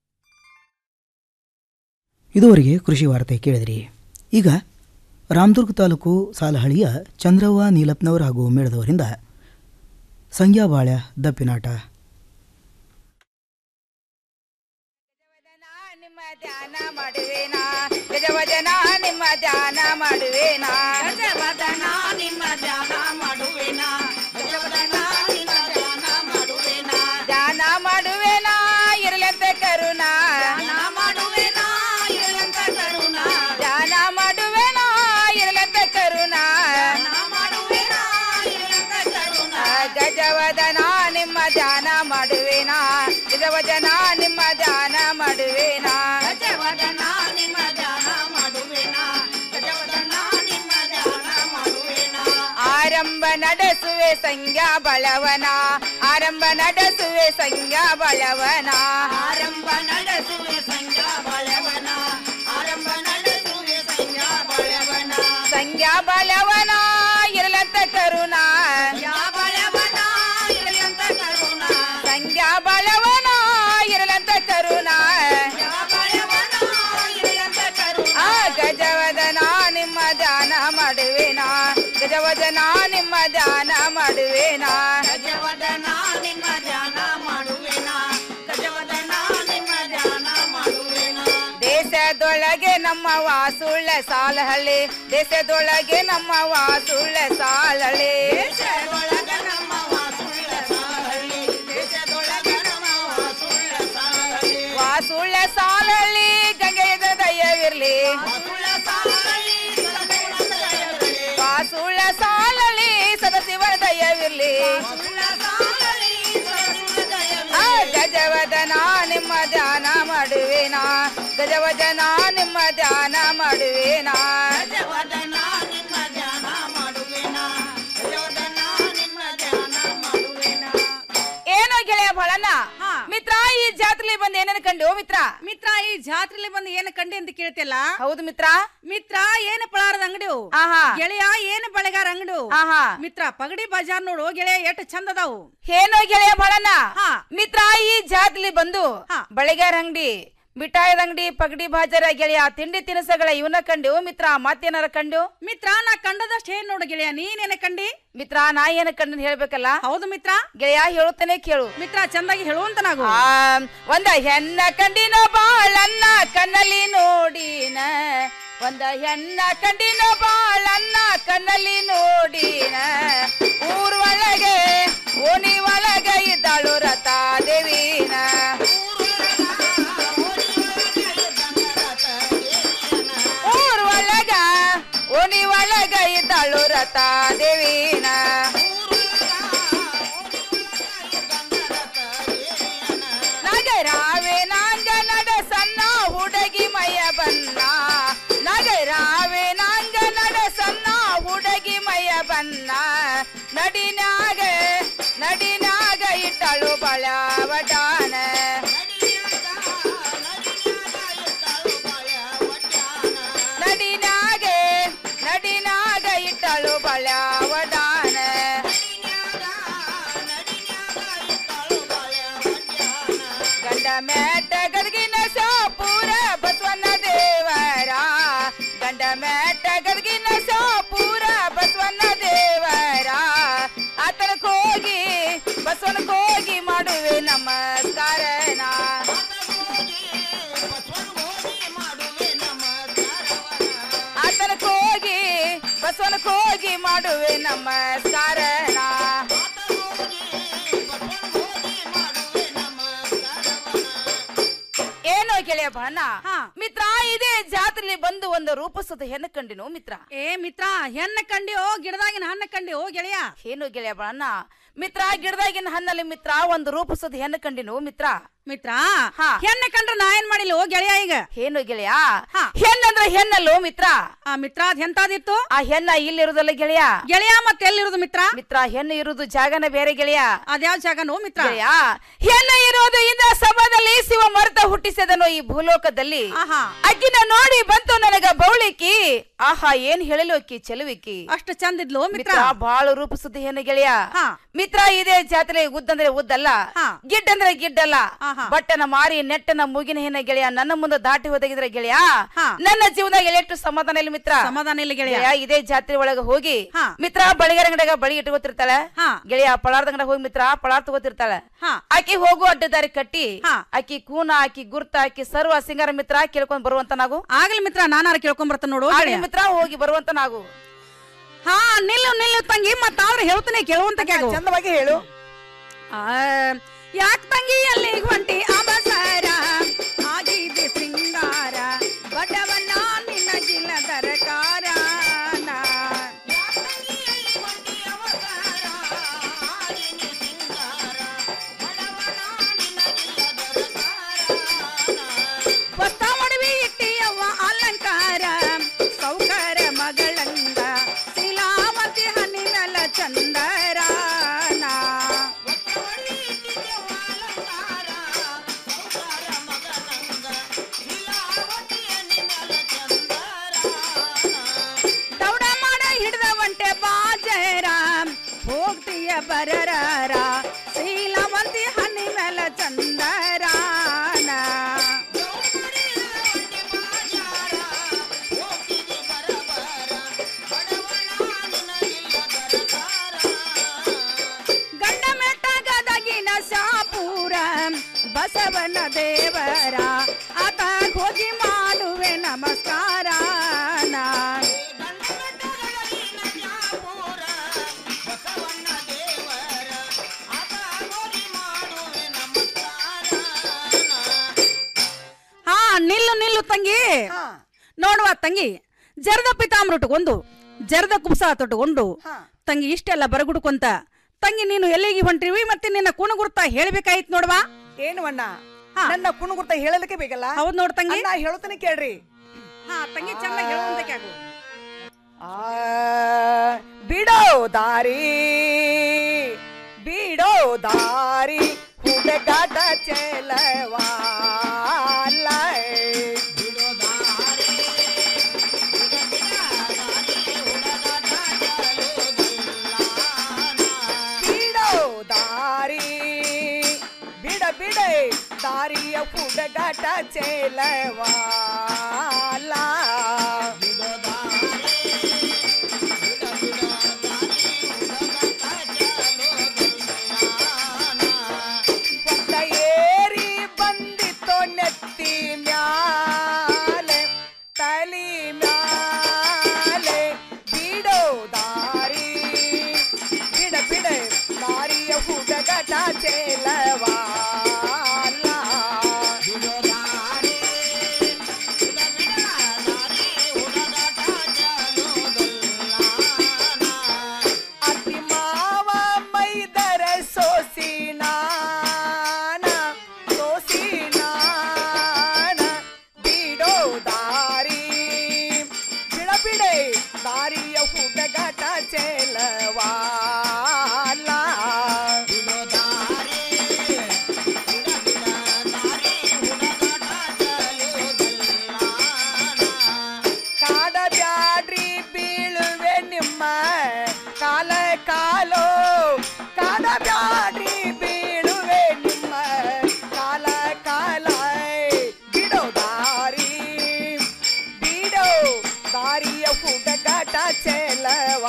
ಇದುವರೆಗೆ ಕೃಷಿ ವಾರ್ತೆ ಕೇಳಿದ್ರಿ ಈಗ ರಾಮದುರ್ಗ ತಾಲೂಕು ಸಾಲಹಳ್ಳಿಯ ಚಂದ್ರವ್ವ ನೀಲಪ್ನವರ್ ಹಾಗೂ ಮೇಳದವರಿಂದ ಸಂಗ್ಯಾಬಾಳ್ಯ ದಪ್ಪಿನಾಟ ಧ್ಯಾನ ಮಾಡುವೇನಾ ಗಜವದನ ನಿಮ್ಮ ಧ್ಯಾನ ಮಾಡುವೇನಾ ಗಜವದನ ನಿಮ್ಮ ಧ್ಯಾನ ಮಾಡುವೇನಾ ಗಜವದನ ನಿಮ್ಮ ಧ್ಯಾನ ಮಾಡುವೇನಾ ಧ್ಯಾನ ಮಾಡುವೇನಾ ಇರಲಂತ ಕರುಣಾ ಧ್ಯಾನ ಮಾಡುವೇನಾ ಇರಲಂತ ಕರುಣಾ ಧ್ಯಾನ ಮಾಡುವೇನಾ ಇರಲಂತ ಕರುಣಾ ಧ್ಯಾನ ಮಾಡುವೇನಾ ಇರಲಂತ ಕರುಣಾ ಗಜವದನ ನಿಮ್ಮ ಧ್ಯಾನ ಮಾಡುವೇನಾ ಗಜವದನ ನಿಮ್ಮ ಧ್ಯಾನ ಮಾಡುವೇನಾ ಗಜವದನ ನಿಮ್ಮ ಧ್ಯಾನ ಮಾಡುವೇನಾ ಗಜವದನ ನಿಮ್ಮ ಧ್ಯಾನ ಮಾಡುವೇನಾ ಆರಂಭ ನಡೆಸುವೆ ಸಂಜ್ಞಾ ಬಳವನ ಆರಂಭ ನಡೆಸುವೆ ಸಂಜ್ಞಾ ಬಳವನ ಆರಂಭ ನಡೆಸುವೆ ಸಂಜ್ಞಾ ಬಳವನ ಆರಂಭ ನಡೆಸುವೆ ಸಂಜ್ಞಾ ಬಳವನ ಸಂಜ್ಞಾ ಬಳವನ ಇರಲಂತ ಕರುಣಾ ಬಳವನ ಇರಲಂತ ಕರುಣಾ ಸಂಜ್ಞಾ ಬಳವನ ಇರಲಂತ ಕರುಣಾ ಗಜವದನ ನಿಮ್ಮ ಧ್ಯಾನ ಮಾಡುವೇನಾ ಗಜವದನ ನಿಮ್ಮ ಧ್ಯಾನ ಮಾಡುವೇನಾ ಗಜವದನ ನಿಮ್ಮ ಧ್ಯಾನ ಮಾಡುವೇನಾ ದೇಶದೊಳಗೆ ನಮ್ಮ ವಾಸುಳ್ಳ ಸಾಲಹಳ್ಳಿ ದೇಶದೊಳಗೆ ನಮ್ಮ ವಾಸುಳ್ಳ ಸಾಲಹಳ್ಳಿ ದೇಶದೊಳಗೆ ನಮ್ಮ ವಾಸುಳ್ಳ ಸಾಲಹಳ್ಳಿ ದೇಶದೊಳಗೆ ನಮ್ಮ ವಾಸುಳ್ಳ ಸಾಲಹಳ್ಳಿ ವಾಸುಳ್ಳ ಸಾಲಹಳ್ಳಿ ಗಂಗೆಯದ ದಯವಿರ್ಲಿ ವಾಸುಳ್ಳ ಸಾಲಹಳ್ಳಿ ಸದಶಿವನ ದಯವಿರ್ಲಿ ಆ, ಗಜವದನ ನಿಮ್ಮ ಧ್ಯಾನ ಮಾಡುವೇನಾ ಗಜವದನ ನಿಮ್ಮ ಧ್ಯಾನ ಮಾಡುವೇನಾ ಗಜವದನ ನಿಮ್ಮ ಧ್ಯಾನ ಮಾಡುವೇನಾ ಗಜವದನ ನಿಮ್ಮ ಧ್ಯಾನ ಮಾಡುವೇನಾ ಏನೋ ಗೆಳೆಯ ಬಳನ ಮಿತ್ರ ಈ ಜಾತ್ರೆಲಿ ಬಂದು ಏನೇನು ಕಂಡು ಮಿತ್ರ ಮಿತ್ರ ಈ ಜಾತ್ರೆಲಿ ಬಂದು ಏನ್ ಕಂಡಿ ಅಂತ ಕೇಳ್ತಿಲ್ಲ ಹೌದು ಮಿತ್ರ ಮಿತ್ರ ಏನ್ ಪಳಾರದ ಅಂಗಡಿ ಆಹಾ. ಗೆಳೆಯ ಏನ್ ಬಳೆಗಾರ ಅಂಗಡಿ ಆಹಾ. ಮಿತ್ರ ಪಗಡಿ ಬಜಾರ್ ನೋಡು ಗೆಳೆಯ ಎಷ್ಟ್ ಚಂದ ಅದಾವು ಏನೋ ಗೆಳೆಯ ಬಳನ ಮಿತ್ರ ಈ ಜಾತ್ರೆಲಿ ಬಂದು ಬಳೆಗಾರ ಅಂಗಡಿ ಮಿಠಾಯಿದ ಅಂಗಡಿ ಪಗಡಿ ಬಾಜಾರ ಗೆಳೆಯ ತಿಂಡಿ ತಿನಿಸಗಳ ಇವನ ಕಂಡು ಮಿತ್ರ ಮತ್ತೇನಾರ ಕಂಡು ಮಿತ್ರ ನಾ ಕಂಡದಷ್ಟು ಏನ್ ನೋಡು ಗೆಳೆಯ ನೀನೇನ ಕಂಡಿ ಮಿತ್ರ ನಾ ಏನ ಕಂಡು ಹೇಳ್ಬೇಕಲ್ಲ ಹೌದು ಮಿತ್ರ ಗೆಳೆಯ ಹೇಳುತ್ತಾನೆ ಕೇಳು ಮಿತ್ರ ಚಂದಾಗಿ ಹೇಳುವಂತ ನಾವು ಆ, ಒಂದ ಹೆಣ್ಣ ಕಂಡಿನ ಬಾಳನ್ನ ಕಣ್ಣಲ್ಲಿ ನೋಡಿನ ಒಂದ ಹೆಣ್ಣ ಕಂಡಿನ ಬಾಳನ್ನ ಕಣ್ಣಲ್ಲಿ ನೋಡಿನ ಊರ್ ಒಳಗೆ ಓಣಿ ಒಳಗೆ ಇದ್ದಾಳು ರತಾ ದೇವಿನ ಊರ್ ಒಳಗ ಓಣಿ ಒಳಗ ಇದ್ದಾಳು ರತಾ ದೇವಿನ ನಗರಾವೆ ನಾಂಗ ನಡ ಸಣ್ಣ ಹುಡುಗಿ ಮಯ ಬನ್ನ ನಗರಾವೆ ನಾಂಗ ನಡ ಸಣ್ಣ ಹುಡುಗಿ ಮಯ ಬನ್ನ ನಡಿನಾಗ ನಡಿನಾಗ ಇಟ್ಟಳು ಬಳವಟಾನ ನಡಿನಾಗ ನಡಿನಾಗ ಇಟ್ಟಳು ಬಳವಟಾನ ಗಂಡ ಮ್ಯಾಟ ಗದಗಿನ ಸೋಪೂರ ಬಸವನ ದೇವರ ಗಂಡ ಮ್ಯಾಟ ಗದಗಿನ ಸೋಪೂರ ಬಸವನ ದೇವರ ಆತನಕ್ ಹೋಗಿ ಬಸವನಕ್ ಹೋಗಿ ಮಾಡುವೆ ನಮಸ್ಕಾರನ ಆತನಕ್ ಹೋಗಿ ಬಸವನಕ್ ಹೋಗಿ ಮಾಡುವೆ ನಮಸ್ಕಾರನ ಏನೋ ಗೆಳೆಯ ಬಣ್ಣ ಮಿತ್ರ ಇದೇ ಜಾತ್ರೆಲಿ ಬಂದು ಒಂದು ರೂಪಿಸದ ಹೆಣ್ಣು ಕಂಡಿನು ಮಿತ್ರ ಏ ಮಿತ್ರ ಹೆಣ್ಣ ಕಂಡಿಯೋ ಗಿಡದಾಗಿನ ಹಣ್ಣ ಕಂಡಿಯೋ ಗೆಳೆಯ ಏನು ಗೆಳೆಯ ಬಣ್ಣ ಮಿತ್ರ ಗಿಡದಾಗಿನ ಹಣ್ಣಲ್ಲಿ ಮಿತ್ರ ಒಂದು ರೂಪಿಸದ ಹೆಣ್ಣು ಕಂಡಿನು ಮಿತ್ರ ಮಿತ್ರ ಹೆಣ್ಣ ಕಂಡ್ರ ನಾ ಏನ್ ಮಾಡಿಲ್ಲ ಓ ಗೆಳೆಯ ಈಗ ಏನು ಗೆಳೆಯ ಹೆಣ್ಣಂದ್ರ ಹೆಣ್ಣಲ್ಲೋ ಮಿತ್ರ ಆ ಮಿತ್ರ ಅದ್ ಎಂತಾದಿತ್ತು ಆ ಹೆಣ್ಣ ಇಲ್ಲಿರುದಲ್ಲ ಗೆಳೆಯ ಗೆಳೆಯ ಮತ್ತೆ ಎಲ್ಲಿರುದು ಮಿತ್ರ ಮಿತ್ರ ಹೆಣ್ಣು ಇರುದು ಜಾಗನ ಬೇರೆ ಗೆಳೆಯ ಅದ್ಯಾವ ಜಾಗನೋ ಮಿತ್ರ ಗೆಳೆಯ ಹೆಣ್ಣು ಇರೋದು ಇಂದ ಸಭದಲ್ಲಿ ಶಿವ ಮರ್ತ ಹುಟ್ಟಿಸಿದನು ಈ ಭೂಲೋಕದಲ್ಲಿ ಅಕ್ಕಿನ ನೋಡಿ ಬಂತು ನನಗ ಬೌಳಿಕಿ ಆಹಾ ಏನ್ ಹೇಳಲೋಕಿ ಚೆಲುವಿಕಿ ಅಷ್ಟು ಚಂದಿದ್ಲು ಮಿತ್ರ ಮಿತ್ರ ಬಾಳ ರೂಪಿಸುತ್ತೆ ಹೆಣ್ಣು ಗೆಳೆಯ ಮಿತ್ರ ಇದೇ ಜಾತ್ರೆ ಉದ್ದಂದ್ರೆ ಉದ್ದಲ್ಲ ಗಿಡ್ಡಂದ್ರೆ ಗಿಡ್ಡಲ್ಲ ಬಟ್ಟನ ಮಾರಿ ನೆಟ್ಟನ ಮೂಗಿನ ಹೆಣ್ಣ ಗೆಳೆಯ ನನ್ನ ಮುಂದೆ ದಾಟಿ ಹೋದಾಗಿದ್ರೆ ಗೆಳೆಯ ನನ್ನ ಜೀವನದಾಗ ಎಷ್ಟು ಸಮಾಧಾನ ಇಲ್ಲ ಮಿತ್ರ ಸಮಾಧಾನ ಇಲ್ಲ ಗೆಳೆಯ ಗೆಳೆಯ ಇದೇ ಜಾತ್ರೆ ಒಳಗ ಹೋಗಿ ಮಿತ್ರ ಬಳಿಗಾರ ಅಂಗಡಿಯಾಗ ಬಳಿ ಇಟ್ಕೋತಿರ್ತಾಳೆ ಗೆಳೆಯ ಪಳಾರ್ದ ಅಂಗಡಿಯಾಗ ಹೋಗಿ ಮಿತ್ರ ಪಳಾರ್ ತಗೋತಿರ್ತಾಳೆ ಆಕಿ ಹೋಗು ಅಡ್ಡ ದಾರಿ ಕಟ್ಟಿ ಆಕಿ ಕೂನ ಆಕಿ ಗುರ್ತ ಆಕಿ ಸರ್ವ ಸಿಂಗಾರ ಮಿತ್ರ ಕೇಳ್ಕೊಂಡ್ ಬರುವಂತ ನಾವು ಆಗ್ಲಿ ಮಿತ್ರ ನಾನಾರ ಕೇಳ್ಕೊಂಡ್ ಬರ್ತಾನ ನೋಡು ಆಗ್ಲಿ ಗೆಳೆಯ. ಮಿತ್ರ ಹೋಗಿ ಬರುವಂತ ನಾವು ಹಾ ನಿಲ್ಲು ನಿಲ್ಲು ತಂಗಿ ಮತ್ತಾದ್ರೆ ಹೇಳ್ತಾನೆ ಕೇಳುವಂತ ಕೇಳು ಚಂದವಾಗಿ ಹೇಳು ಯಾಕ ತಂಗಿ ಎಲ್ಲಿ ಹೊಂಟಿ ಅಬಸಾರ ಆಗಿದೆ ಶೃಂಗಾರ ಬಡವನ ನಿನ್ನ ಜಿಲ್ಲ ದರಕಾರ ಹೊಸ ಒಡವಿ ಇಟ್ಟಿಯವ್ವ ಅಲಂಕಾರ ಸೌಕರ ಮಗಳಂಗ ಶಿಲಾವತಿ ಹನಿನಲ ಚಂದರಾನ ದೌಡ ಮಾಡ ಹಿಡ್ದ ಒಂಟೆ ಬಾಜರ ಹೋಗ್ತೀಯ ಬರರ ಶೀಲವಂತಿ ಹನಿ ಮೇಲ ಚಂದರಾನ ಬಸವನ ದೇವರ ಆತ ಹೋಗಿ ಮಾಡುವೆ ನಮಸ್ಕಾರ ಹಾ ನಿಲ್ಲು ನಿಲ್ಲು ತಂಗಿ ನೋಡುವ ತಂಗಿ ಜರದ ಪಿತಾಮೃಟ ಒಂದು ಜರದ ಕುಂಸ ತೊಟ್ಟುಕೊಂಡು ತಂಗಿ ಇಷ್ಟೆಲ್ಲ ಬರಗುಡ್ಕೊಂತ ತಂಗಿ ನೀನು ಎಲ್ಲಿಗೆ ಹೊಂಟಿವಿ ಮತ್ತೆ ನಿನ್ನ ಕುಣಗುರ್ತ ಹೇಳ್ಬೇಕಾಯ್ತು ನೋಡ್ವಾ ಏನು ಅಣ್ಣ ನನ್ನ ಕುಣಗುರ್ತ ಹೇಳಲಿಕ್ಕೆ ಬೇಕಲ್ಲ ಹೌದ್ ನೋಡ್ ತಂಗಿ ನಾ ಹೇಳುತ್ತೇನೆ ಕೇಳ್ರಿ ಹಾ ತಂಗಿ ಚೆನ್ನಾಗಿ ಹೇಳುವಂತಕ್ಕೆ ಆಗು ಆ, ಬಿಡೋ ದಾರಿ ಬಿಡೋ ದಾರಿ ಹುಡುಗಾಟ ಚೆಲವಾಲ ಬಿಡೋ ದಾರಿ ಬಿಡ ಬಿಡ ದಾರಿಯ ಹುಡುಗಾಟ ಚೆಲವಾಲ ಒತ್ತ ಏರಿ ಬಂದಿತ್ತೋ ನೆತ್ತಿ ಮ್ಯಾಲೆ ತಲಿ ಮ್ಯಾಲೆ ಬಿಡೋ ದಾರಿ ಬಿಡ ಬಿಡ ದಾರಿಯ ಹುಡುಗಟ ಚೆಲವಾಲ ಅತಿ ಮಾವ ಮೈದರ ಸೋಸಿನಾನ ಸೋಸಿನಾನ ಬಿಡೋ ದಾರಿ ಬಿಡ ಬಿಡೆ ದಾರಿಯ ಹುಡುಗಾಟ ಚೆಲವಾಲ ಕಾಡ ಬ್ಯಾಡ್ರಿ ಬೀಳುವೆ ನಿಮ್ಮ ಕಾಲ ಕಾಲೋ ಕಾಡ ಬ್ಯಾಡ್ರಿ ಬೀಳುವೆ ನಿಮ್ಮ ಕಾಲ ಕಾಲ ಬಿಡೋ ದಾರಿ ಬಿಡೋ ದಾರಿಯ ಹುಡುಗಾಟ ಚೆಲವಾಲ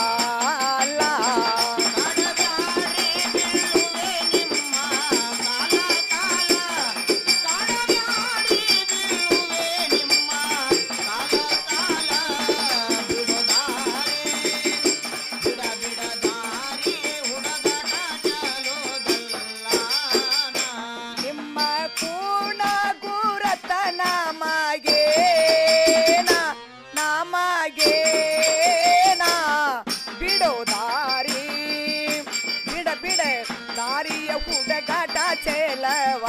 ನಿಮ್ಮ ಕೂಣ ಗುರತ ನಮಗೇನ ನಮಗೇನ ಬಿಡೋ ದಾರಿ ಬಿಡ ಬಿಡ ದಾರಿಯ ಹುಡುಗಾಟ ಚೆಲವಾಲ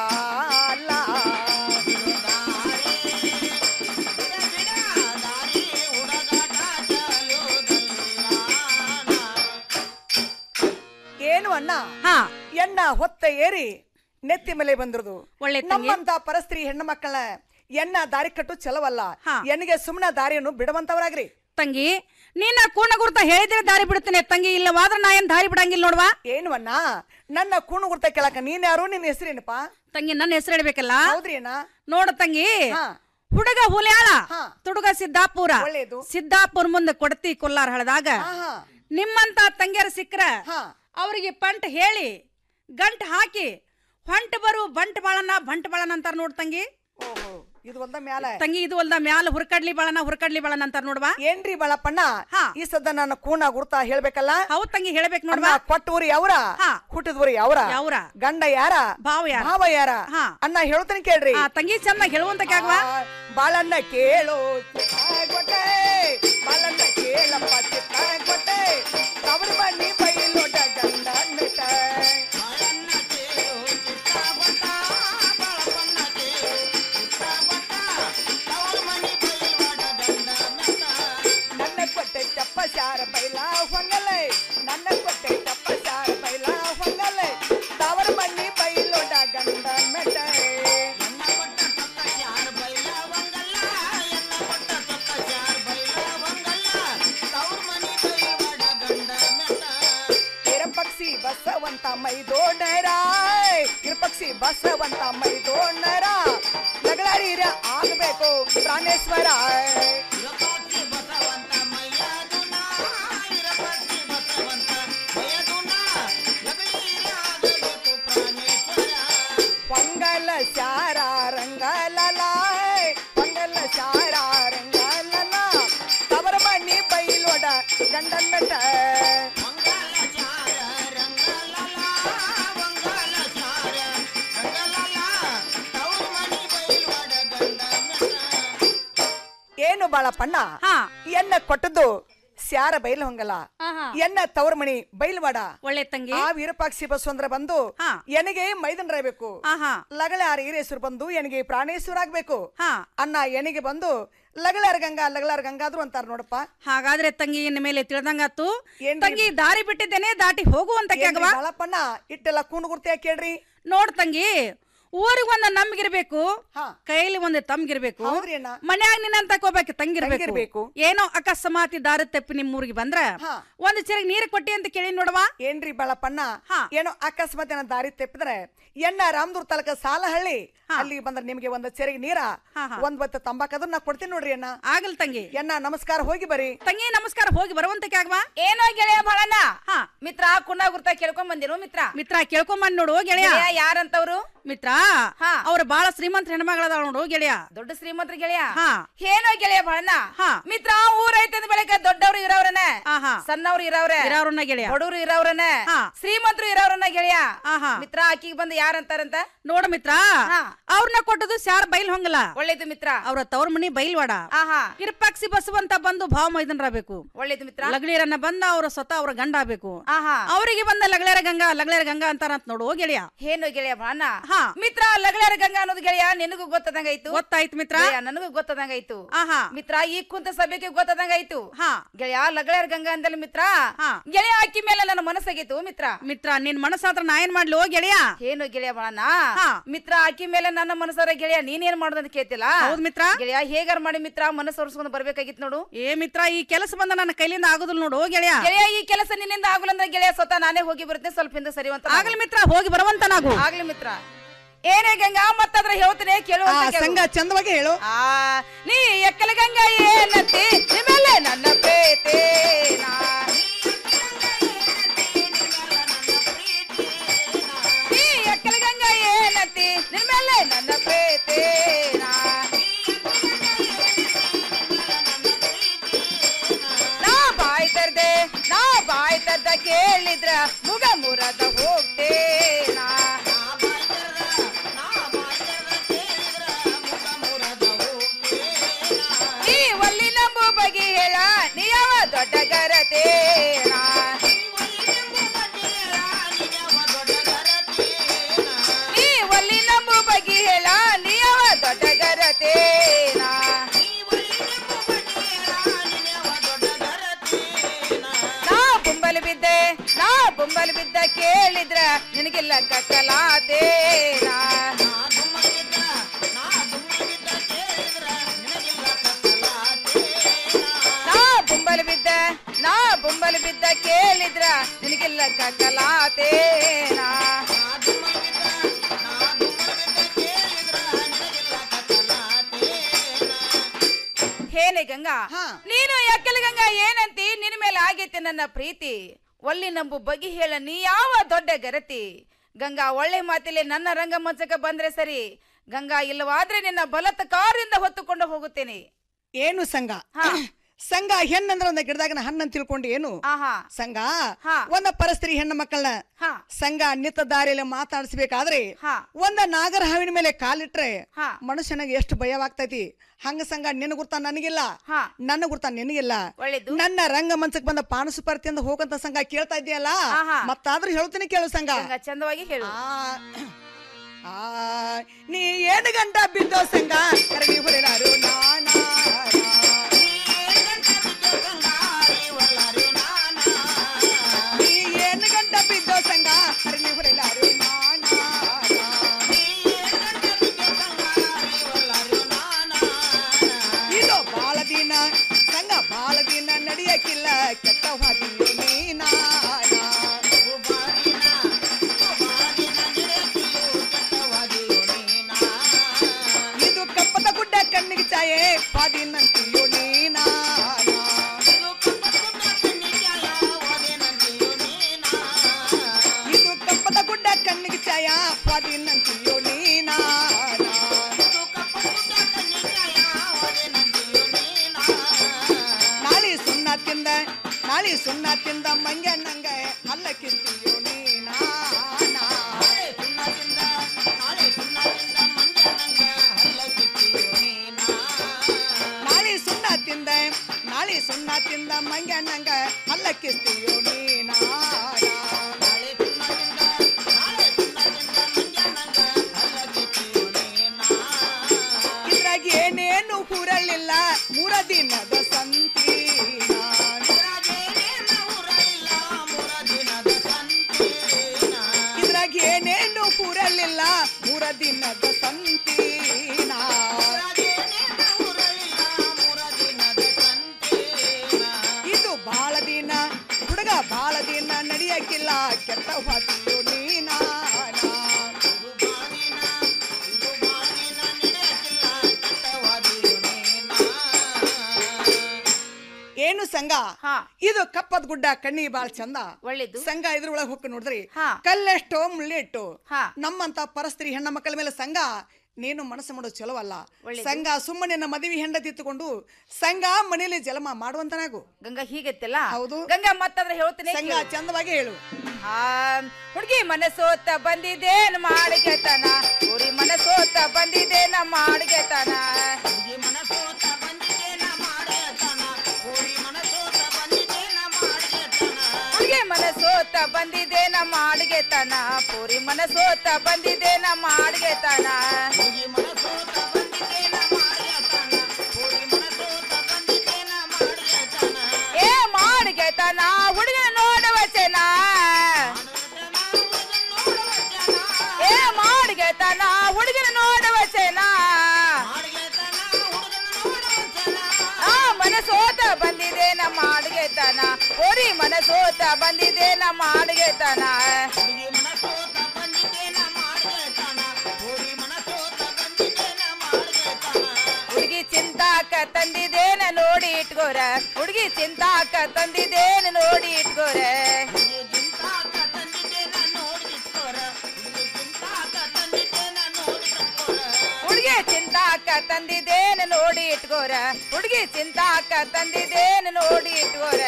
ಏನು ಅಣ್ಣ ಹಾ ಎಣ್ಣ ಹೊತ್ತ ಏರಿ ನೆತ್ತಿ ಮೇಲೆ ಬಂದಿರೋದು ಒಳ್ಳೆ ತಂಗಿ. ನಮ್ಮಂತ ಪರಸ್ತ್ರೀ ಹೆಣ್ಣು ಮಕ್ಕಳ ಎಣ್ಣ ದಾರಿ ಕಟ್ಟು ಚಲವಲ್ಲ ಎಣ್ಣಿಗೆ ಸುಮ್ಮನೆ ದಾರಿಯನ್ನು ಬಿಡುವಂತವರಾಗ್ರಿ ತಂಗಿ ನಿನ್ನ ಕೂಣಗುರ್ತ ಹೇಳಿದ್ರೆ ದಾರಿ ಬಿಡುತ್ತೇನೆ ತಂಗಿ ಇಲ್ಲವಾದ್ರೆ ನಾ ಏನ್ ದಾರಿ ಬಿಡಂಗಿಲ್ಲ ನೋಡ್ವಾ ಏನು ಅಣ್ಣ ನನ್ನ ಕೂಣು ಗುರ್ತ ಕೇಳಕ ನೀನ್ ಯಾರು ನಿನ್ನ ಹೆಸರೇನಪ್ಪ ತಂಗಿ ನನ್ನ ಹೆಸರು ಹೇಳ್ಬೇಕಲ್ಲ ಹೌದ್ರಿ ಅಣ್ಣ ನೋಡ ತಂಗಿ ಹುಡುಗ ಹುಲಿಯಾಳ ತುಡುಗ ಸಿದ್ದಾಪುರ ಒಳ್ಳೇದು. ಸಿದ್ದಾಪುರ ಮುಂದೆ ಕೊಡತಿ ಕೊಲ್ಲಾರ ಹಳದಾಗ ನಿಮ್ಮಂತ ತಂಗಿಯರ ಸಿಕ್ಕ್ರ ಅವರಿಗೆ ಪಂಟ್ ಹೇಳಿ ಗಂಟ್ ಹಾಕಿ ಹೊಂಟ ಬರು ಬಂಟ್ ಬಾಳನ ಬಂಟ್ ಬಾಳನ ಅಂತಾರ ನೋಡ್ ತಂಗಿ ಇದು ಒಂದ ಮ್ಯಾಲ ತಂಗಿ ಇದು ಅಲ್ದ ಮ್ಯಾಲ ಹುರ್ಕಡ್ಲಿ ಬಾಳನ ಹುರ್ಕಡ್ಲಿ ಬಾಳನ ಅಂತಾರ ನೋಡ್ವಾ ಏನ್ರಿ ಬಾಳಪ್ಪಣ್ಣ ಈ ಸದ್ದ ನನ್ನ ಕೂಣ ಗುರ್ತ ಹೇಳ್ಬೇಕಲ್ಲ ಹೌದ್ ತಂಗಿ ಹೇಳ್ಬೇಕು ನೋಡ್ವಾ ಕೊಟ್ಟ ಊರಿ ಯಾವ್ರ ಹುಟ್ಟಿದ ಊರಿ ಯಾವ್ರ ಯಾವ್ರ? ಗಂಡ ಯಾರ ಭಾವ ಯಾರ? ಭಾವ ಯಾರ ಅಣ್ಣ ಹೇಳ್ತೀನಿ ಕೇಳ್ರಿ ಆ, ತಂಗಿ ಚಂದ ಹೇಳುವಂತ ಆಗ್ವಾ ಬಾಳಣ್ಣ ಕೇಳು ಚಿತ್ತಾಗೊಟ್ಟೆ ಬಾಳಣ್ಣ ಕೇಳಪ್ಪ ಚಿತ್ತಾಗೊಟ್ಟೆ ತವರು ಬನ್ನಿ ಬೈಲೋಟ ಗಂಡ ಮೆಟ್ಟ ನನ್ನ ಕೊಟ್ಟೆ ಚಪ್ಪ ಶಾರ ಬೈಲ ಹೊಂಗಲೆ ನನ್ನ ಕೊಟ್ಟೆ ಚಪ್ಪ ಶಾರ ಬೈಲ ಹೊಂಗಲೆ ತವರು ಬನ್ನಿ ಬೈಲೋಟ ಗಂಡ ಮೆಟ್ಟ ಇರಪಕ್ಷಿ ಬಸವಂತ ಮೈದೋಣರ ಇರಪಕ್ಷಿ ಬಸವಂತ ಮೈದೋಣರ ನಗಳಾರಿರ ಆಗಬೇಕು ಪ್ರಾಣೇಶ್ವರ ಶಾರ ರಂಗಲಲ ಹೊಂಗಲ ಶಾರ ರಂಗಲಲ ತವರ ಮಣ್ಣಿ ಬೈಲೋಡ ಗಂಡನ್ ಬೆಟ್ಟ ಏನು ಬಾಳಪ್ಪಣ್ಣ ಎನ್ನ ಕೊಟ್ಟದ್ದು ಸ್ಯಾರ ಬೈಲ್ ಹೊಂಗಲ ಎನ್ನ ತವರ ಮಣಿ ಬೈಲ್ವಾಡ ಒಳ್ಳೆ ತಂಗಿ ಆ ವೀರಪಾಕ್ಷಿ ಬಸವಂದ್ರ ಬಂದು ಎನಗೆ ಮೈದನರಾಗಬೇಕು ಲಗಳೆ ಆರ ಈರೇಶ್ವರ ಬಂದು ಎನಗೆ ಪ್ರಾಣೇಶ್ವರ ಆಗ್ಬೇಕು ಅನ್ನ ಎನಿಗೆ ಬಂದು ಲಗಳಾರ ಗಂಗಾ ಲಗಳಾರ ಗಂಗಾದ್ರು ಅಂತಾರ ನೋಡಪ್ಪ ಹಾಗಾದ್ರೆ ತಂಗಿ ಇನ್ನ ಮೇಲೆ ತಿಳಿದಂಗಾತು ತಂಗಿ ದಾರಿ ಬಿಟ್ಟಿದ್ದೇನೆ ದಾಟಿ ಹೋಗುವಂತ ಏನ್ರಿ ಬಾಳಪ್ಪಣ್ಣ ಇಟ್ಟೆಲ್ಲ ಕೂಣು ಗುರ್ತಿಯ ಕೇಳ್ರಿ ನೋಡ್ ತಂಗಿ ಊರಿಗೆ ಒಂದ್ ನಮ್ಗಿರ್ಬೇಕು ಕೈಲಿ ಒಂದ್ ತಮ್ಗಿರ್ಬೇಕು ಹೌದ್ರಿ ಅಣ್ಣ. ಮನ್ಯಾಗ ನಿನ್ನಂತ ಹೋಗ್ಬೇಕು ತಂಗಿರ್ಬೇಕು ತಂಗಿರ್ಬೇಕು. ಏನೋ ಅಕಸ್ಮಾತಿ ದಾರಿ ತಪ್ಪಿ ನಿಮ್ ಊರಿಗೆ ಬಂದ್ರ ಒಂದ್ ಚೆರಗ್ ನೀರ್ ಕೊಟ್ಟಿ ಅಂತ ಕೇಳಿ ನೋಡವಾ ಏನ್ರಿ ಬಾಳಪ್ಪಣ್ಣ ಏನೋ ಅಕಸ್ಮಾತ್ ಏನೋ ದಾರಿ ತೆಪ್ಪಿದ್ರೆ ಎನ್ನ ರಾಮದೂರ್ ತಾಲೂಕ ಸಾಲಹಳ್ಳಿ ಅಲ್ಲಿ ಬಂದ್ರೆ ನಿಮ್ಗೆ ಒಂದು ಚೆರಿಗೆ ನೀರ ಒಂದ್ ಬತ್ತ ತಂಬಾಕ್ ಅದನ್ನ ನಾ ಕೊಡ್ತೀನಿ ನೋಡ್ರಿ ಅಣ್ಣ ಆಗಲ್ ತಂಗಿ ಎನ್ನ ನಮಸ್ಕಾರ ಹೋಗಿ ಬರ್ರಿ ತಂಗಿ ನಮಸ್ಕಾರ ಹೋಗಿ ಬರುವಂತಕ್ಕೆ ಆಗ್ವಾ ಏನೋ ಗೆಳೆಯ ಬಾಳಣ್ಣ ಮಿತ್ರ ಕುಣ್ಣ ಗುರ್ತ ಕೇಳ್ಕೊಂಡ್ ಬಂದಿರು ಮಿತ್ರ ಮಿತ್ರ ಕೇಳ್ಕೊಂಬಂದ್ ನೋಡು ಗೆಳೆಯ ಗೆಳೆಯ ಯಾರಂತವ್ರು ಮಿತ್ರ ಅವ್ರ ಬಾಳ ಶ್ರೀಮಂತ ಹೆಣ್ಮಗಳದಾಳ ನೋಡು ಗೆಳೆಯ ದೊಡ್ಡ ಶ್ರೀಮಂತರ ಗೆಳೆಯ ಹಾ. ಏನೋ ಗೆಳೆಯ ಬಾಳಣ್ಣ ಮಿತ್ರ ಊರೈತಂದ ಬೆಳಕ ದೊಡ್ಡವ್ರು ಇರೋವ್ರನ ಆಹಾ. ಸಣ್ಣವ್ರು ಇರೋವ್ರೆ ಇರೋವ್ರನ್ನ ಗೆಳೆಯ. ಬಡವ್ರು ಇರೋವ್ರನ ಹಾ. ಶ್ರೀಮಂತರು ಇರೋವ್ರನ್ನ ಗೆಳೆಯ ಆಹಾ. ಮಿತ್ರ ಆಕಿಗೆ ಬಂದು ಯಾರಂತಾರಂತ ನೋಡು ಮಿತ್ರ ಅವ್ರನ್ನ ಕೊಟ್ಟದು ಸ್ಯಾರ್ ಬೈಲ್ ಹೊಂಗಲ್ಲ ಒಳ್ಳೇದು ಮಿತ್ರ ಅವ್ರ ತವ್ರ ಮನಿ ಬೈಲ್ವಾಡ ಆಹಾ ಇರ್ಪಾಕ್ಸಿ ಬಸವಂತ ಬಂದು ಭಾವ ಮೈದನರಾಗಬೇಕು ಒಳ್ಳೇದು ಮಿತ್ರ ಲಗಳೀರನ್ನ ಬಂದ ಅವ್ರ ಸ್ವತಃ ಅವ್ರ ಗಂಡ ಆಗ್ಬೇಕು ಆಹಾ ಅವರಿಗೆ ಬಂದ ಲಗಳೇರ ಗಂಗಾ ಲಗಳೇರ ಗಂಗಾ ಅಂತಾರಂತ ನೋಡು ಓ ಗೆಳೆಯ ಏನು ಗೆಳೆಯ ಬಾಣ ಮಿತ್ರ ಲಗಳಾರ ಗಂಗಾ ಅನ್ನೋದು ಗೆಳೆಯ ನಿನಗೂ ಗೊತ್ತದಂಗಾಯ್ತು ಗೊತ್ತಾಯ್ತು ಮಿತ್ರ ಗೆಳೆಯ, ನನಗೂ ಗೊತ್ತದಂಗಾಯ್ತು ಆಹಾ ಮಿತ್ರ ಈ ಕುಂತ ಸಭೆಗೆ ಗೊತ್ತದಂಗಾಯ್ತು ಗೆಳೆಯ ಲಗಳಾರ ಗಂಗಾ ಅಂದಲ್ಲಿ ಮಿತ್ರ ಗೆಳೆಯ ಅಕ್ಕಿ ಮೇಲೆ ನನ್ನ ಮನಸ್ಸಾಗಿತ್ತು ಮಿತ್ರ ಮಿತ್ರ ನಿನ್ ಮನಸ್ಸಾದ್ರ ನಾ ಏನ್ ಮಾಡ್ಲಿ ಓ ಗೆಳೆಯ ಏನು ಗೆಳೆಯ ಬಾಣ ಮಿತ್ರ ಅಕ್ಕಿ ಮೇಲೆ ನನ್ನ ಮನಸ್ಸಾರ ಗೆಳೆಯ ನೀನೇನ್ ಮಾಡೋದಂತ ಕೇಳ್ತಿಲ್ಲ ಹೌದ್ ಮಿತ್ರ ಗೆಳೆಯ ಹೇಗಾರ ಮಾಡಿ ಮಿತ್ರ ಮನಸ್ಸು ಒರ್ಸ್ಕೊಂಡು ಬರ್ಬೇಕಾಗಿತ್ತು ನೋಡು ಏ ಮಿತ್ರ ಈ ಕೆಲಸ ಬಂದ ನನ್ನ ಕೈಲಿಂದ ಆಗುದಿಲ್ಲ ನೋಡು ಓ ಗೆಳೆಯ ಗೆಳೆಯ ಈ ಕೆಲಸ ನಿನ್ನಿಂದ ಆಗಲ್ಲ ಅಂದ್ರೆ ಗೆಳೆಯ ಸ್ವತಃ ನಾನೇ ಹೋಗಿ ಬರ್ತೇನೆ ಸ್ವಲ್ಪ ಹಿಂದೆ ಸರಿವಂತ ಆಗಲಿ ಮಿತ್ರ ಹೋಗಿ ಬರುವಂತ ನಾವು ಆಗ್ಲಿ ಮಿತ್ರ ಏನೇ ಗಂಗಾ ಮತ್ತಾದ್ರೆ ಹೇಳ್ತೀನಿ ಕೇಳುವಂತ ಆ, ಕೇಳು. ಸಂಘ ಚಂದವಾಗಿ ಹೇಳು ಆ ನೀ ಎಕ್ಕಲ ಗಂಗಾ ಏನಂತಿ ನಿಮೇಲೆ ನನ್ನ ಪ್ರೀತಿ ನಾ. ನೀ ಎಕ್ಕಲ ಗಂಗಾ ಏನಂತಿ ನಿಮೇಲೆ ನನ್ನ ಪ್ರೀತಿ ನಾ. ನಾ ಬಾಯ್ ತರ್ದೆ ನಾ ಬಾಯ್ ತರ್ದ ಕೇಳಿದ್ರ ಮುಗ ಮುರದ ಹೋಗ್ತೇನಾ ನೀ ಒಲ್ಲಿ ನಂಬು ಬಗೆ ಹೇಳ ನೀ ಯಾವ ದೊಡ್ಡ ಗರತೇನಾ ನೀ ಒಲ್ಲಿ ನಂಬು ಬಗೆ ಹೇಳ ನೀ ಯಾವ ದೊಡ್ಡ ಗರತೇನಾ ನಾ ಬುಂಬಲ್ ಬಿದ್ದೆ ನಾ ಬುಂಬಲ್ ಬಿದ್ದ ಕೇಳಿದ್ರ ನಿನಗಿಲ್ಲ ಕಕ್ಕಲಾತೇನಾ ನಾ ಬುಂಬಲ್ ಬಿದ್ದ ನಾ ಬುಂಬಲ್ ಬಿದ್ದ ಕೇಳಿದ್ರ ನಿನಗಿಲ್ಲ ಕಕ್ಕಲಾತೇನಾ ಹೇನೆ ಗಂಗಾ ನೀನು ಎಕ್ಕಲ ಗಂಗಾ ಏನಂತಿ ನಿನ್ನ ಮೇಲೆ ಆಗೈತೆ ನನ್ನ ಪ್ರೀತಿ ಒಳ್ಳಿ ನಂಬು ಬಗೆ ಹೇಳ ನೀ ಯಾವ ದೊಡ್ಡ ಗರತಿ ಗಂಗಾ ಒಳ್ಳೆ ಮಾತಿಲೆ ನನ್ನ ರಂಗಮಂಚಕ ಬಂದ್ರೆ ಸರಿ ಗಂಗಾ ಇಲ್ಲವಾದ್ರೆ ನಿನ್ನ ಬಲತ ಕಾರಿಂದ ಹೊತ್ತುಕೊಂಡು ಹೋಗುತ್ತೇನೆ ಏನು ಸಂಘ ಸಂಘ ಹೆಣ್ಣಂದ್ರ ಒಂದ ಗಿಡದಾಗನ ಹಣ್ಣನ್ ತಿಳ್ಕೊಂಡು ಏನು ಸಂಘ ಒಂದ ಪರಸ್ತ್ರೀ ಹೆಣ್ಣು ಮಕ್ಕಳನ್ನ ಸಂಘ ನಿತ್ತ ದಾರಿಯಲ್ಲಿ ಮಾತಾಡಿಸ್ಬೇಕಾದ್ರೆ ಒಂದ ನಾಗರ ಹಾವಿನ ಮೇಲೆ ಕಾಲಿಟ್ರೆ ಮನುಷ್ಯನಿಗೆ ಎಷ್ಟು ಭಯವಾಗ್ತೈತಿ ಹಂಗ ಸಂಘ ನಿನ್ನ ಗುರ್ತ ನನಗಿಲ್ಲ ನನ್ನ ಗುರ್ತ ನಿನಗಿಲ್ಲ ನನ್ನ ರಂಗ ಮಂಚಕ್ ಬಂದ ಪಾನಸು ಪರ್ತಿಯಿಂದ ಹೋಗಂತ ಸಂಘ ಕೇಳ್ತಾ ಇದೆಯಲ್ಲ ಮತ್ತಾದ್ರೂ ಹೇಳ್ತೀನಿ ಕೇಳು ಸಂಘ ಚಂದವಾಗಿ ಹೇಳು ಆ ನೀ ಏಳು ಗಂಟ ಬಿದ್ದೋ ಸಂಘ ಕರಗಿ ಹೊರಲಾರು ನಾನಾ ನೀ ಏನು ಗಂಟ ಬಿದ್ದೋ ಸಂಘ ಕರಗಿ ಹೊರಲಾರು ನಾನಾ ಇದು ಬಾಳ ದಿನ ಸಂಘ ಬಾಳ ದಿನ ನಡೆಯಕ್ಕಿಲ್ಲ ಕೆಟ್ಟ ಹಾದಿಯೋ ನೀನಾ ಇದು ಕಪ್ಪದ ಗುಡ್ಡ ಕಣ್ಣಿಗೆ ಛಾಯೆ ಪಾದಿನಂತಿಯೋ ನೀನಾ ಇದು ಕಪ್ಪದ ಗುಡ್ಡ ಕಣ್ಣಿಗೆ ಛಾಯ ಪಾದಿನಂತಿಯೋ ನೀನಾ ನಾಳೆ ಸುಣ್ಣ ತಿಂದ ಮಂಗ್ಯಣ್ಣಂಗ ಅಲ್ಲ ಕಿಂತಿಯೋ ನೀನಾ ನಾಳೆ ಸುಣ್ಣ ತಿಂದ ನಾಳೆ ಸುಣ್ಣ ತಿಂದ ಮಂಗ್ಯಣ್ಣಂಗ ಅಲ್ಲ ಕಿಸ್ತೀಯೋ ನೀನಾ ಇದ್ರಾಗ ಏನೇನು ಹುರಲಿಲ್ಲ ಮೂರ ದಿನದ ಸಂತಿ ಇದ್ರಾಗ ಏನೇನು ಹುರಲಿಲ್ಲ ಮೂರ ದಿನದ ಸಂತೀನ ಇದು ಬಾಳ ದಿನ ಹುಡುಗ ಬಾಳ ದಿನ ನಡೆಯಕ್ಕಿಲ್ಲ ಕೆಟ್ಟ ಹೊತ್ತು ನೀನಾ ಏನು ಸಂಘ ಇದು ಕಪ್ಪದ ಗುಡ್ಡ ಕಣ್ಣಿ ಬಾಳ್ ಚಂದ ಒಳ್ಳೇದು ಸಂಘ ಇದ್ರೊಳಗೆ ಹೋಗಿ ನೋಡಿದ್ರಿ ಕಲ್ಲೆಷ್ಟೋ ಮುಳ್ಳೆಟ್ಟು ನಮ್ಮಂತ ಪರಸ್ತ್ರೀ ಹೆಣ್ಣ ಮಕ್ಕಳ ಮೇಲೆ ಸಂಘ ನೀನು ಮನಸ್ಸು ಮಾಡೋದು ಚಲೋ ಅಲ್ಲ ಒಳ್ಳೇದು. ಸಂಘ ಸುಮ್ಮನೆ ನಮ್ಮ ಮದುವೆ ಹೆಂಡತಿ ಇತ್ತುಕೊಂಡು ಸಂಘ ಮನೆಯಲ್ಲಿ ಜಲಮ ಮಾಡುವಂತನಾಗು ಗಂಗಾ ಹೀಗೆತ್ತಲ್ಲ ಹೌದು ಗಂಗಾ ಮತ್ತಂದ್ರೆ ಹೇಳ್ತೀನಿ ಸಂಘ ಚಂದವಾಗಿ ಹೇಳು ಹುಡುಗಿ ಮನಸೋತ ಬಂದಿದ್ದೇನ್ ಮಾಡಿಗೆತನ ಊರಿ ಮನಸೋತ ಬಂದಿದ್ದೇನ ಮಾಡಿಗೆತನ ಹುಡುಗಿ ಮನಸೋತ ಬಂದಿದ್ದೇನ ಮಾಡಿಗೆತನ ಪೂರಿ ಮನಸೋತ ಬಂದಿದ್ದೇನ ಮಾಡಿಗೆತನ ಏ ಮಾಡಿಗೆತನ ಹುಡುಗನ ನೋಡುವ ಚೆನ್ನ ಏ ಮಾಡಿಗೆತನ ಹುಡುಗನ ನೋಡುವ ಚೆನ್ನ ಆ ಮನಸೋತ ಬಂದಿದೆ ನಮ್ಮ ಅಡುಗೆತನ ಓರಿ ಮನಸೋತ ಬಂದಿದೆ ನಮ್ಮ ಅಡುಗೆತನ ಹುಡುಗಿ ಚಿಂತಾಕ ತಂದಿದ್ದೇನ ನೋಡಿ ಇಟ್ಕೋರ ಹುಡುಗಿ ಚಿಂತಾಕ ತಂದಿದ್ದೇನ ನೋಡಿ ಇಟ್ಕೋರ ಹುಡುಗಿ ಚಿಂತಾಕ ತಂದಿದ್ದೇನ ನೋಡಿ ಇಟ್ಕೋರ ಹುಡುಗಿ ಚಿಂತಾಕ ತಂದಿದ್ದೇನ ನೋಡಿ ಇಟ್ಕೋರ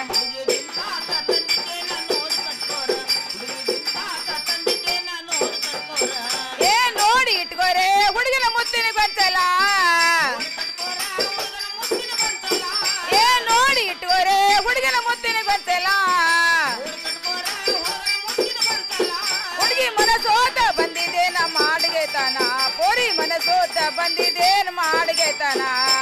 ಏ ನೋಡಿ ಇಟ್ಕೋರೆ ಹುಡುಗನ ಮುತ್ತಿನ ಗೊಂಚಲ ಏ ನೋಡಿ ಇಟ್ಕೋರೆ ಹುಡುಗನ ಮುತ್ತಿನ ಗೊಂಚಲ ಹುಡುಗಿ ಮನಸೋತ ಬಂದಿದೆ ನಮ್ಮ ಅಡುಗೆತನ ಪೋರಿ ಮನಸೋತ ಬಂದಿದೆ ನಮ್ಮ ಅಡುಗೆತನ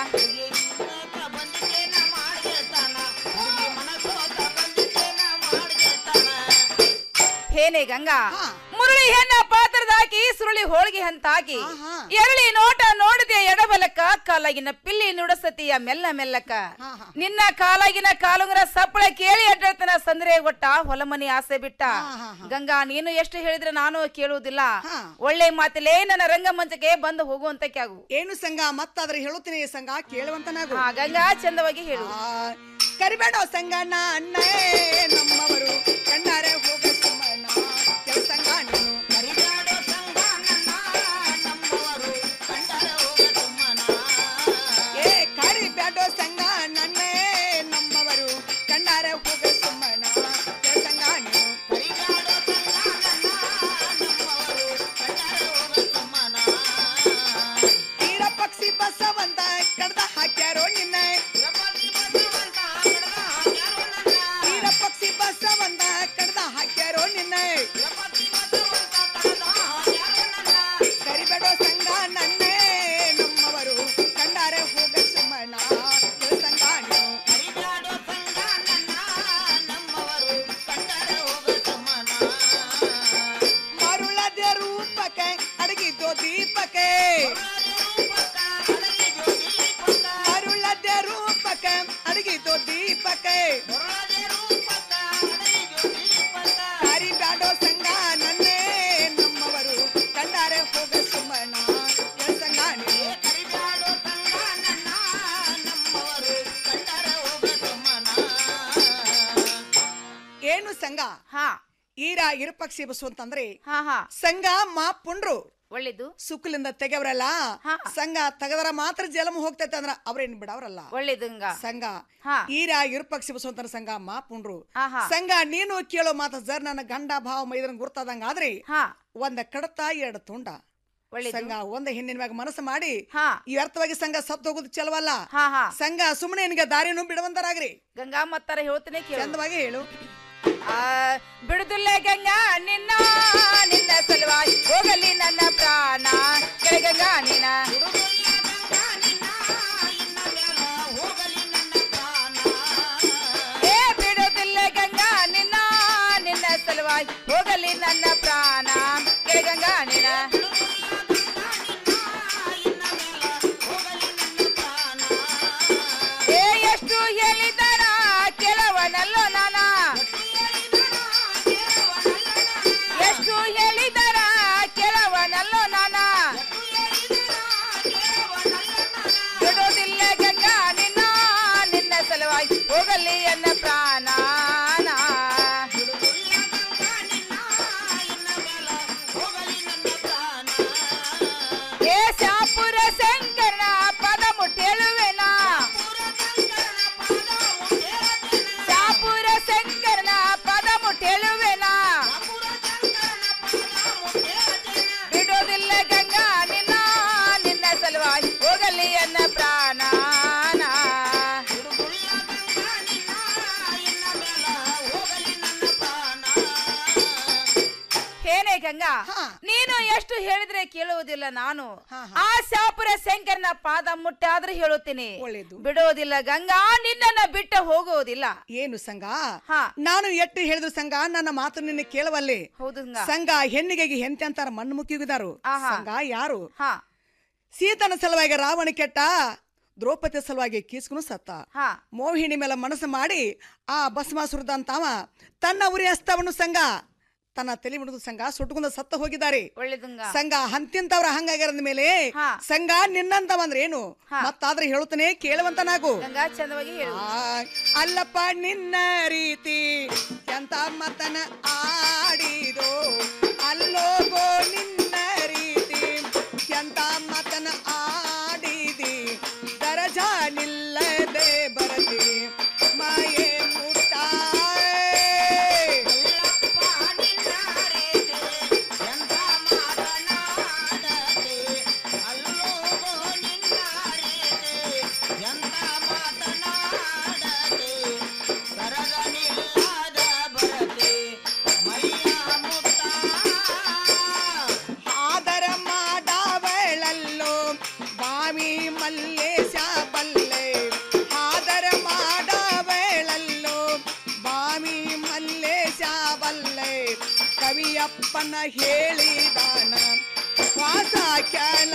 ಹೇನೆ ಗಂಗಾ ಮುರುಳಿ ಹೆಣ್ಣ ಪಾತ್ರದಾಕಿ ಸುರುಳಿ ಹೋಳಿಗೆ ಹಂತಾಕಿ ಎರಳಿ ನೋಟ ನೋಡಿದೆ ಎಡಬಲಕ ಕಾಲಾಗಿನ ಪಿಲ್ಲಿ ನುಡಸತಿಯ ಮೆಲ್ಲ ಮೆಲ್ಲಕ ನಿನ್ನ ಕಾಲಾಗಿನ ಕಾಲುಂಗರ ಸಪ್ಪಳ ಕೇಳಿ ಅಡ್ಡತನ ಸಂದ್ರೆ ಒಟ್ಟ ಹೊಲಮನಿ ಆಸೆ ಬಿಟ್ಟ ಗಂಗಾ ನೀನು ಎಷ್ಟು ಹೇಳಿದ್ರೆ ನಾನು ಕೇಳುವುದಿಲ್ಲ ಒಳ್ಳೆ ಮಾತಿಲೇ ನನ್ನ ರಂಗಮಂಚಕ್ಕೆ ಬಂದು ಹೋಗುವಂತ ಕ್ಯಾಗು ಏನು ಸಂಘ ಮತ್ತಾದ್ರೆ ಹೇಳುತ್ತೀನಿ ಈ ಸಂಘ ಕೇಳುವಂತನಾಗು ಆ, ಗಂಗಾ ಚಂದವಾಗಿ ಹೇಳು ಕರಿಬೇಡ ಸಂಗಣ್ಣ ಅಣ್ಣೇ ನಮ್ಮವರು ಕಣ್ಣಾರೆ ಹೋಗ ಸುಮ್ಮನ ಕೆಲ ಸಂಘ ನೀನು ಏ ಕರಿಬೇಡ ಸಂಘ ನನ್ನೇ ನಮ್ಮವರು ಕಣ್ಣಾರೆ ಹೋಗ ಸುಮ್ಮನ ಕೆಲ ಸಂಘ ನೀನು ತೀರ ಪಕ್ಷಿ ಬಸವಂತ ಕಡ್ದ ಹಾಕ್ಯಾರೋ ನಿನ್ನ ತೀರ ಪಕ್ಷಿ ಬಸವಂತ ಕಡ್ದ ಹಾಕ್ಯಾರೋ ನಿನ್ನ ಕರಿಬೇಡೋ ಸಂಘ ನನ್ನೇ ನಮ್ಮವರು ಕಂಡಾರೆ ಹೋಗ ಸುಮ್ಮನ ಕೆಲ ಸಂಘ ನೀನು ಮರುಳದ ರೂಪಕ್ಕೆ ಅಡಗಿದ್ದೋ ದೀಪಕ್ಕೆ ಮರುಳದ ರೂಪಕ್ಕೆ ಅಡಗಿದ್ದೋ ದೀಪಕ್ಕೆ ಕರಿಬ್ಯಾಡೋ ಸಂಘ ನನ್ನೇ ನಮ್ಮವರು ಕಂಡಾರೆ ಹೋಗ ಸುಮ್ಮನ ಕೆಲ ಸಂಘ ನೀನು ಏನು ಸಂಘ ಈರ ಇರುಪಕ್ಷಿ ಬಸ್ಸು ಅಂತಂದ್ರೆ ಸಂಘ ಮಾ ಪುಂಡ್ರು ಒಳ್ಳೇದು ಸುಕ್ಕಲಿಂದ ತೆಗೆವ್ರಲ್ಲ ಸಂಘ ತೆಗೆದರ ಮಾತ್ರ ಜಲಮ ಹೋಗ್ತೈತೆ ಅಂದ್ರ ಅವ್ರೇನ್ ಬಿಡವ್ರಲ್ಲ ಒಳ್ಳೇದಂಗ ಸಂಘ ಈರ ಇರುಪಕ್ಷ ಬಸವಂತನ ಸಂಘ ಮಾಪುಂಡ್ರು ಆಹಾ. ಸಂಘ ನೀನು ಕೇಳೋ ಮಾತ ಜರ್ ನನ್ನ ಗಂಡ ಭಾವ ಮೈದನ ಗುರ್ತಾದಂಗ ಆದ್ರಿ ಒಂದ ಕಡತ ಎರಡು ತುಂಡ ಒಳ್ಳೇದು. ಸಂಘ ಒಂದ ಹೆಣ್ಣಿನ ಮ್ಯಾಗ ಮನಸ್ಸು ಮಾಡಿ ಈ ವ್ಯರ್ಥವಾಗಿ ಸಂಘ ಸತ್ತು ಹೋಗುದು ಚಲವಲ್ಲ ಸಂಘ ಸುಮ್ಮನೆ ನಿನಗೆ ದಾರಿನೂ ಬಿಡುವಂತರಾಗ್ರಿ ಗಂಗಾ ಮತ್ತಾರ ಹೇಳ್ತೇನೆ ಕೇಳು ಚಂದವಾಗಿ ಹೇಳು ಆ, ಬಿಡುದಿಲ್ಲ ಗಂಗಾ ನಿನ್ನ ನಿನ್ನ ಸಲುವಾಗಿ ಹೋಗಲಿ ನನ್ನ ಪ್ರಾಣ ಕೆಳ ಗಂಗಾ ನಿನ್ನ ಏ ಬಿಡುದಿಲ್ಲ ಗಂಗಾ ನಿನ್ನ ನಿನ್ನ ಸಲುವಾಗಿ ಹೋಗಲಿ ನನ್ನ ಪ್ರಾಣ ಕೆಳ ಗಂಗಾ ನಿನ್ನ ಏ ಎಷ್ಟು ಹೇಳಿದರ ಕೆಲವನಲ್ಲೋ ನಾನ ಎಷ್ಟು ಹೇಳಿದರ ಕೆಲವನಲ್ಲೋ ನಾನ ಬಿಡೋದಿಲ್ಲ ಗಂಗಾ ನಿನ್ನ ನಿನ್ನ ಸಲುವಾಗಿ ಹೋಗಲಿ ಎನ್ನ ಪ್ರಾಣ ಏ ಶಾಪುರ ಶಂಕರನ ಪದ ಮುಟ್ಟೇಳುವೆನಾ ಶಾಪುರ ಶಂಕರನ ಪದ ಮುಟ್ಟೇಳುವೆನಾ ಬಿಡೋದಿಲ್ಲ ಗಂಗಾ ನಿನ್ನ ನಿನ್ನ ಸಲುವಾಗಿ ಹೋಗಲಿ ಎನ್ನ ಪ್ರಾಣ ಏನೇ ಗಂಗಾ ನೀನು ಎಷ್ಟು ಹೇಳಿದ್ರೆ ಕೇಳುವುದಿಲ್ಲ ನಾನು ಆ ಶಾಪುರ ಶಂಕರನ ಪಾದ ಮುಟ್ಟಾದ್ರೆ ಹೇಳುತ್ತೀನಿ ಬಿಡೋದಿಲ್ಲ ಗಂಗಾ ನಿನ್ನನ್ನ ಬಿಟ್ಟ ಹೋಗುವುದಿಲ್ಲ ಏನು ಸಂಘ ನಾನು ಎಟ್ಟು ಹೇಳಿದ್ರು ಸಂಘ ನನ್ನ ಮಾತು ನಿನ್ನ ಕೇಳವಲ್ಲಿ ಹೌದು ಸಂಘ ಹೆಣ್ಣಿಗೆ ಹೆಂತೆ ಅಂತಾರ ಮಣ್ಣು ಮುಕ್ಕಿಗಿದಾರು ಆಹಾ. ಸಂಘ ಯಾರು ಸೀತನ ಸಲುವಾಗಿ ರಾವಣ ಕೆಟ್ಟ ದ್ರೌಪದಿ ಸಲುವಾಗಿ ಕೀಸ್ಕನು ಸತ್ತ ಮೋಹಿಣಿ ಮೇಲೆ ಮನಸ್ಸು ಮಾಡಿ ಆ ಭಸ್ಮಾಸುರದಂತಾವ ತನ್ನ ಉರಿ ಹಸ್ತವನ್ನು ಸಂಘ ತನ್ನ ತಲೆ ಮುಡಿದು ಸಂಘ ಸುಟ್ಕೊಂಡ ಸತ್ತ ಹೋಗಿದ್ದಾರೆ ಒಳ್ಳೇದಂಗ ಸಂಘ ಹಂತಿಂತವ್ರ ಹಂಗಾಗಿರದ ಮೇಲೆ ಸಂಘ ನಿನ್ನಂತವಂದ್ರೆ ಏನು ಮತ್ತಾದ್ರೆ ಹೇಳುತ್ತಾನೆ ಕೇಳುವಂತನಾಗು ಗಂಗಾ ಚಂದವಾಗಿ ಹೇಳು ಅಲ್ಲಪ್ಪ ನಿನ್ನ ರೀತಿ ಎಂತ ಮತನ ಆಡಿದೋ ಅಲ್ಲೋಗೋ ನಿನ್ನ ರೀತಿ ಎಂತ ಮತನ ಆಡಿದಿ ದರಜ ನಿಲ್ಲದೆ ಬರದಿ ಮಾಯೆ ಮುಟ್ಟಾಯ್ ಆದರ ಮಾಡವಳಲ್ಲೋ ಬಾವಿ ಮಲ್ಲೇಶ ಬಲ್ಲೆ ಆದರ ಮಾಡವಳಲ್ಲೋ ಬಾವಿ ಮಲ್ಲೇಶ ಬಲ್ಲೆ ಕವಿಯಪ್ಪನ ಹೇಳಿದಾನ ವಾಸ ಕೆಲ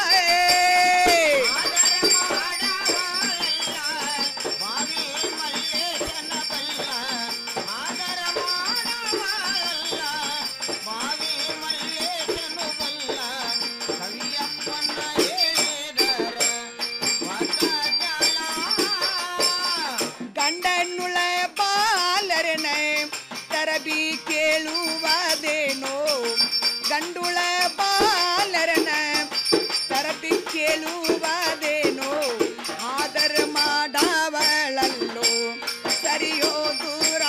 ಗಂಡನ್ನುಳ ಬಾಲರನೆ ತರಬಿ ಕೇಳುವುದೇನೋ ಗಂಡುಳ ಬಾಲರನ ತರಬಿ ಕೇಳುವುದೇನೋ ಆದರ ಮಾಡವಳಲ್ಲೋ ಸರಿಯೋ ದೂರ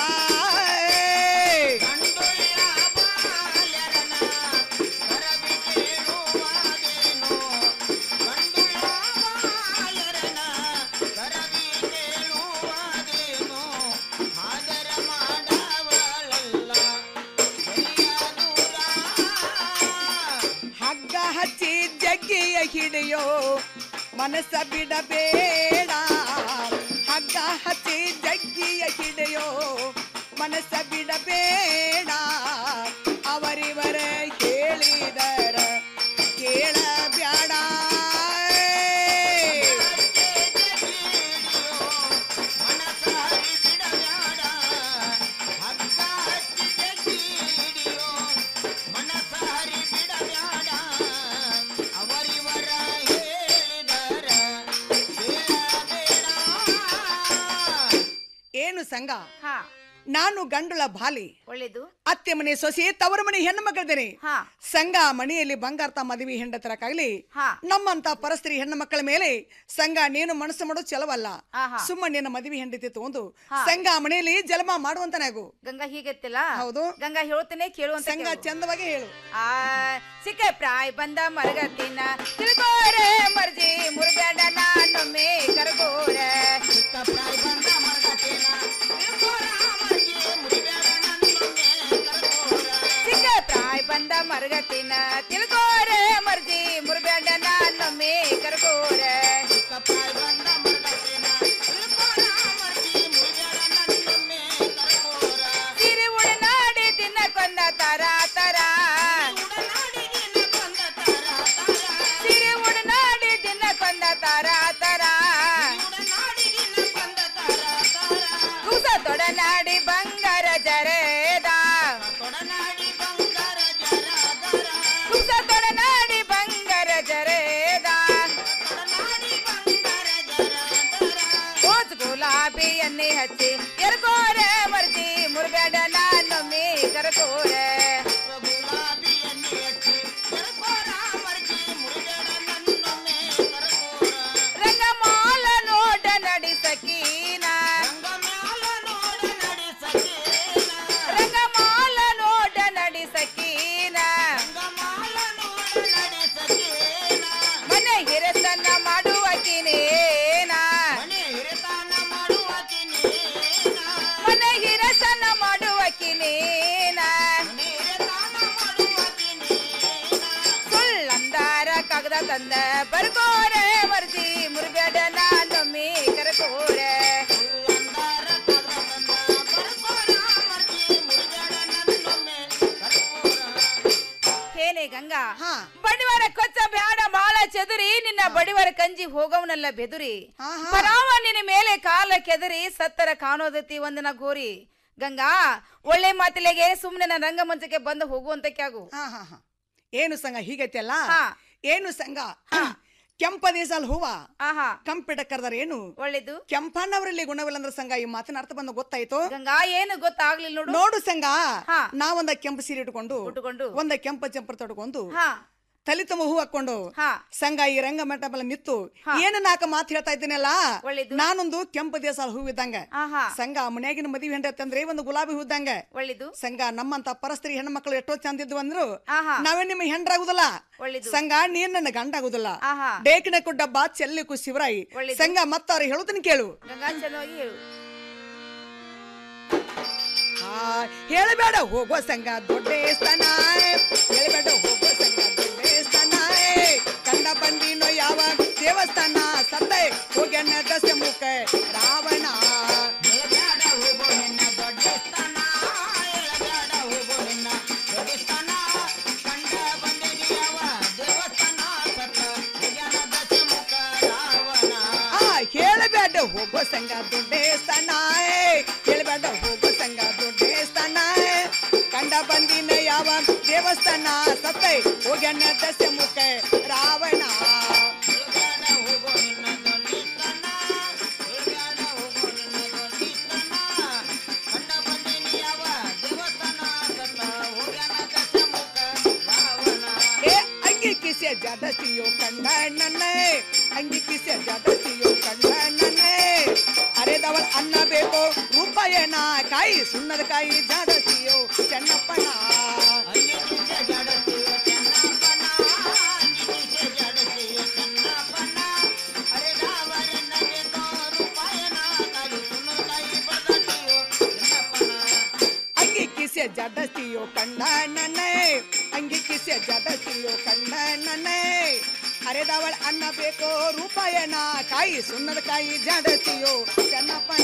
ಹಗ್ಗ ಹಚ್ಚಿ ಜಗ್ಗಿಯ ಹಿಡಿಯೋ ಮನಸ್ಸ ಬಿಡಬೇಡ ಹಗ್ಗ ಹಚ್ಚಿ ಜಗ್ಗಿಯ ಹಿಡಿಯೋ ಮನಸ್ಸ ಬಿಡಬೇಡ ಅವರಿವರ ಹೇಳಿದರ ಕೇಳಬ್ಯಾಡ ಏನು ಸಂಘ ನಾನು ಗಂಡುಳ ಬಾಲಿ ಒಳ್ಳೇದು ಅತ್ತೆ ಮನೆ ಸೊಸೆ ತವರ ಮನೆ ಹೆಣ್ಣು ಮಕ್ಕಳಿದ್ದೇನೆ ಸಂಘ ಮನೆಯಲ್ಲಿ ಬಂಗಾರತ ಮದುವೆ ಹೆಂಡತರಕ್ಕಾಗ್ಲಿ ನಮ್ಮಂತ ಪರಸ್ತ್ರೀ ಹೆಣ್ಣು ಮಕ್ಕಳ ಮೇಲೆ ಸಂಘ ನೀನು ಮನಸ್ಸು ಮಾಡೋ ಚಲವಲ್ಲ ಸುಮ್ಮನೆ ನಿನ್ನ ಮದುವೆ ಹೆಂಡತಿ ತಗೊಂಡು ಸಂಘ ಮನೆಯಲ್ಲಿ ಜಲಮ ಮಾಡುವಂತನಾಗು ಗಂಗಾ ಹೀಗೆತ್ತಿಲ್ಲ ಹೌದು ಗಂಗಾ ಹೇಳ್ತೇನೆ ಕೇಳುವಂತ ಸಂಘ ಚಂದವಾಗಿ ಹೇಳು ಆ ಸಿಕ್ಕ ಪ್ರಾಯ ಬಂದ ಮರಗತ್ತಿನ ತಿಳ್ಕೋರೆ ಮರ್ಜಿ ಮುರುಗಡ ನಾನೊಮ್ಮೆ ಕರ್ಗೋರೆ ಸಿಕ್ಕ ಪ್ರಾಯ ಬಂದ ಮರಗತ್ತಿನ ಸಿಕ್ಕ ಪ್ರಾಯ ಬಂದ ಮರಗತ್ತಿನ ತಿಳ್ಕೋರೆ ಮರ್ಜಿ ಮುರುಗಡ ನಾನೊಮ್ಮೆ ಕರ್ಗೋರೆ ಸಿಕ್ಕ ಪ್ರಾಯ ಬಂದ ಸಿರಿ ಉಡನಾಡಿ ತಿನ್ನ ಕೊಂದ ತರ ತರ ಸಿರಿ ಉಡನಾಡಿ ತಿನ್ನ ಕೊಂದ ತರ ತರ ಕುಸ ತೊಡನಾಡಿ ಬಂಗಾರ ಜರೇದ ಕುಸ ತೊಡನಾಡಿ ಬಂಗಾರ ಜರೇದ ಕೋಚ್ ಗುಲಾಬಿ ಎಣ್ಣೆ ಹಚ್ಚಿ ಎರ್ಕೋರೆ ಮರ್ಜಿ ಮುರುಗಡ ನಾನೊಮ್ಮೆ ಕರ್ಕೋರೆ ರಂಗಮಾಲ ನೋಡ ನಡೆಸಕೀನ ರಂಗಮಾಲ ನೋಡ ನಡೆಸಕೀನ ಮನೆ ಹಿರಸನ್ನ ಮಾಡುವಕಿನೇನ ಮನೆ ಹಿರಸನ್ನ ಮಾಡುವಕಿನೇನ ಸುಳ್ಳಂದಾರ ಕಾಗದ ತಂದ ಬರ್ಕೋರೆ ಮರ್ಜಿ ಮುರುಗಡ ನಾನೊಮ್ಮೆ ಕರ್ಕೋರೆ ಏನೇ ಗಂಗಾ ಬಡಿವಾರ ಕೊಚ್ಚ ಬ್ಯಾಡ ಮಾಳ ಚೆದುರಿ ನಿನ್ನ ಬಡಿವಾರ ಕಂಜಿ ಹೋಗವನಲ್ಲ ಬೆದುರಿ ಪರಾವ ನಿನ್ನ ಮೇಲೆ ಕಾಲ ಕೆದರಿ ಸತ್ತರ ಕಾಣೋದತಿ ಒಂದಿನ ಗೋರಿ ಗಂಗಾ ಒಳ್ಳೆ ಮಾತಿಲೆಗೆ ಸುಮ್ನೆ ನನ್ನ ರಂಗಮಂಚಕ್ಕೆ ಬಂದು ಹೋಗುವಂತ ಕ್ಯಾಗು ಏನು ಸಂಘ ಹೀಗೈತೆಲ್ಲ ಏನು ಸಂಘ ಕೆಂಪದೇಸಲ್ ಹೂವ ಕಂಪಿಟ ಕರೆದಾರ ಏನು ಒಳ್ಳೇದು ಕೆಂಪಣ್ಣವರಲ್ಲಿ ಗುಣವಿಲ್ಲ ಅಂದ್ರೆ ಸಂಘ ಈ ಮಾತಿನ ಅರ್ಥ ಬಂದು ಗೊತ್ತಾಯ್ತು ಗಂಗಾ ಏನು ಗೊತ್ತಾಗ್ಲಿಲ್ಲ ನೋಡು ನೋಡು ಸಂಘ ನಾವೊಂದ ಕೆಂಪು ಸೀರೆ ಉಟ್ಕೊಂಡು ಒಂದ ಕೆಂಪ ಚಂಪರ್ ತೊಡ್ಕೊಂಡು ತಲೆ ತುಂಬ ಹೂ ಹಾಕೊಂಡು ಸಂಘ ಈ ರಂಗ ಮಂಟಪಲ್ಲ ನಿತ್ತು ಏನು ನಾಲ್ಕು ಮಾತು ಹೇಳ್ತಾ ಇದ್ದೀನಲ್ಲ ನಾನೊಂದು ಕೆಂಪು ದೇಸಾಲ ಹೂ ಇದ್ದಂಗ ಸಂಘ ಮನ್ಯಾಗಿನ ಮದುವೆ ಹೆಂಡತ್ತಂದ್ರೆ ಒಂದು ಗುಲಾಬಿ ಹೂ ಇದ್ದಂಗ ಒಳ್ಳೇದು ಸಂಘ ನಮ್ಮಂತ ಪರಸ್ತ್ರೀ ಹೆಣ್ಮಕ್ಳು ಎಷ್ಟೋ ಚಂದ ಇದ್ವು ಅಂದ್ರು ನಾವೇ ನಿಮ್ಮ ಹೆಂಡ್ರಾಗುದಿಲ್ಲ ಸಂಘ ನೀನ್ ನನ್ನ ಗಂಡ ಆಗುದಿಲ್ಲ ಡೇಕಿನ ಕುಡ್ಡಬ್ಬ ಚೆಲ್ಲಿಕು ಶಿವರಾಯಿ ಸಂಘ ಮತ್ತಾರು ಹೇಳುತ್ತೀನಿ ಕೇಳು ಗಂಗಾ ಚೆನ್ನಾಗಿ ಹೇಳು ಆ, ಹೇಳಬೇಡ ಹೋಗೋ ಸಂಘ ದೊಡ್ಡ ಸ್ಥಾನ ಹೇಳಬೇಡ ಹೋಗೋ ಸಂಘ ದೊಡ್ಡ ಸ್ಥಾನ ಕಂಡ ಬಂದಿನೋ ಯಾವ ದೇವಸ್ಥಾನ ಸತ್ತೈ ಹೋಗ್ಯನ ದಶ ಮುಖ ರಾವಣ ಆ, ಹೇಳಬೇಡ ಹೋಗೋ ಸಂಘ ದೊಡ್ಡ ಸ್ಥಾನ ಹೇಳಬೇಡ ಹೋಗೋ ಸಂಘ ದೊಡ್ಡ ಸ್ಥಾನ ಕಂಡ ಬಂದಿನ ಯಾವ ದೇವಸ್ಥಾನ ಸತ್ತೈ ಹೋಗ್ಯನ ದಶ ಮುಖ ರಾವಣ ಏ ಅಂಗಿ ಕಿಸೆ ಜಾದಸ್ತಿಯೋ ಕಂಡ ನನ್ನೆ ಅಂಗಿ ಕಿಸೆ ಜಾದಸ್ತಿಯೋ ಕಂಡ ನನ್ನೆ ಅರೆದವಳ ಅನ್ನ ಬೇಕು ರೂಪಾಯನ ಕಾಯಿ ಸುಣ್ಣದ ಕಾಯಿ ಜಾದಸ್ತಿಯೋ ಚೆನ್ನಪ್ಪನ ಅಂಗಿ ಕಿಸೆ ಜಾದಸ್ತಿಯೋ ಕಂಡ ನನ್ನೆ ಅಂಗಿ ಕಿಸೆ ಜಾದಸ್ತಿಯೋ ಕಂಡ ನನ್ನೆ ಅರೆದವಳ ಅನ್ನ ಬೇಕು ರೂಪಾಯನ ಕಾಯಿ ಸುಣ್ಣದ ಕಾಯಿ ಜಾಡಸ್ತಿಯೋ ಚೆನ್ನಪ್ಪನ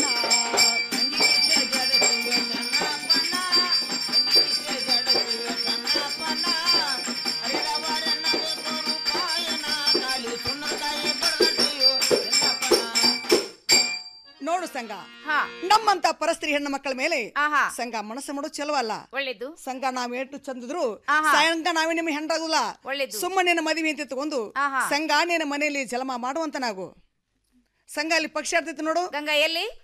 ನೋಡು ಸಂಘ ನಮ್ಮಂತ ಪರಸ್ತ್ರೀ ಹೆಣ್ಣು ಮಕ್ಕಳ ಮೇಲೆ ಸಂಘ ಮನಸ್ಸು ಮಾಡೋ ಚಲೋ ಅಲ್ಲ ಒಳ್ಳೇದು ಸಂಘ ನಾವ್ ಎಷ್ಟು ಚಂದಿದ್ರು ಆಹಾ. ಸಂಘ ನಾವೇ ನಿಮ್ಗೆ ಹೆಂಡ್ರಾಗುಲ್ಲ ಒಳ್ಳೇದು. ಸುಮ್ಮನೆ ನಿನ್ನ ಮದುವೆ ಅಂತ ತಗೊಂಡು ಆಹಾ. ಸಂಘ ನಿನ್ನ ಮನೆಯಲ್ಲಿ ಜಲಮ ಮಾಡುವಂತ ನಾವು ಸಂಘ ಅಲ್ಲಿ ಪಕ್ಷಿ ಆಡ್ತೈತಿ ನೋಡು ಗಂಗಾ ಎಲ್ಲಿ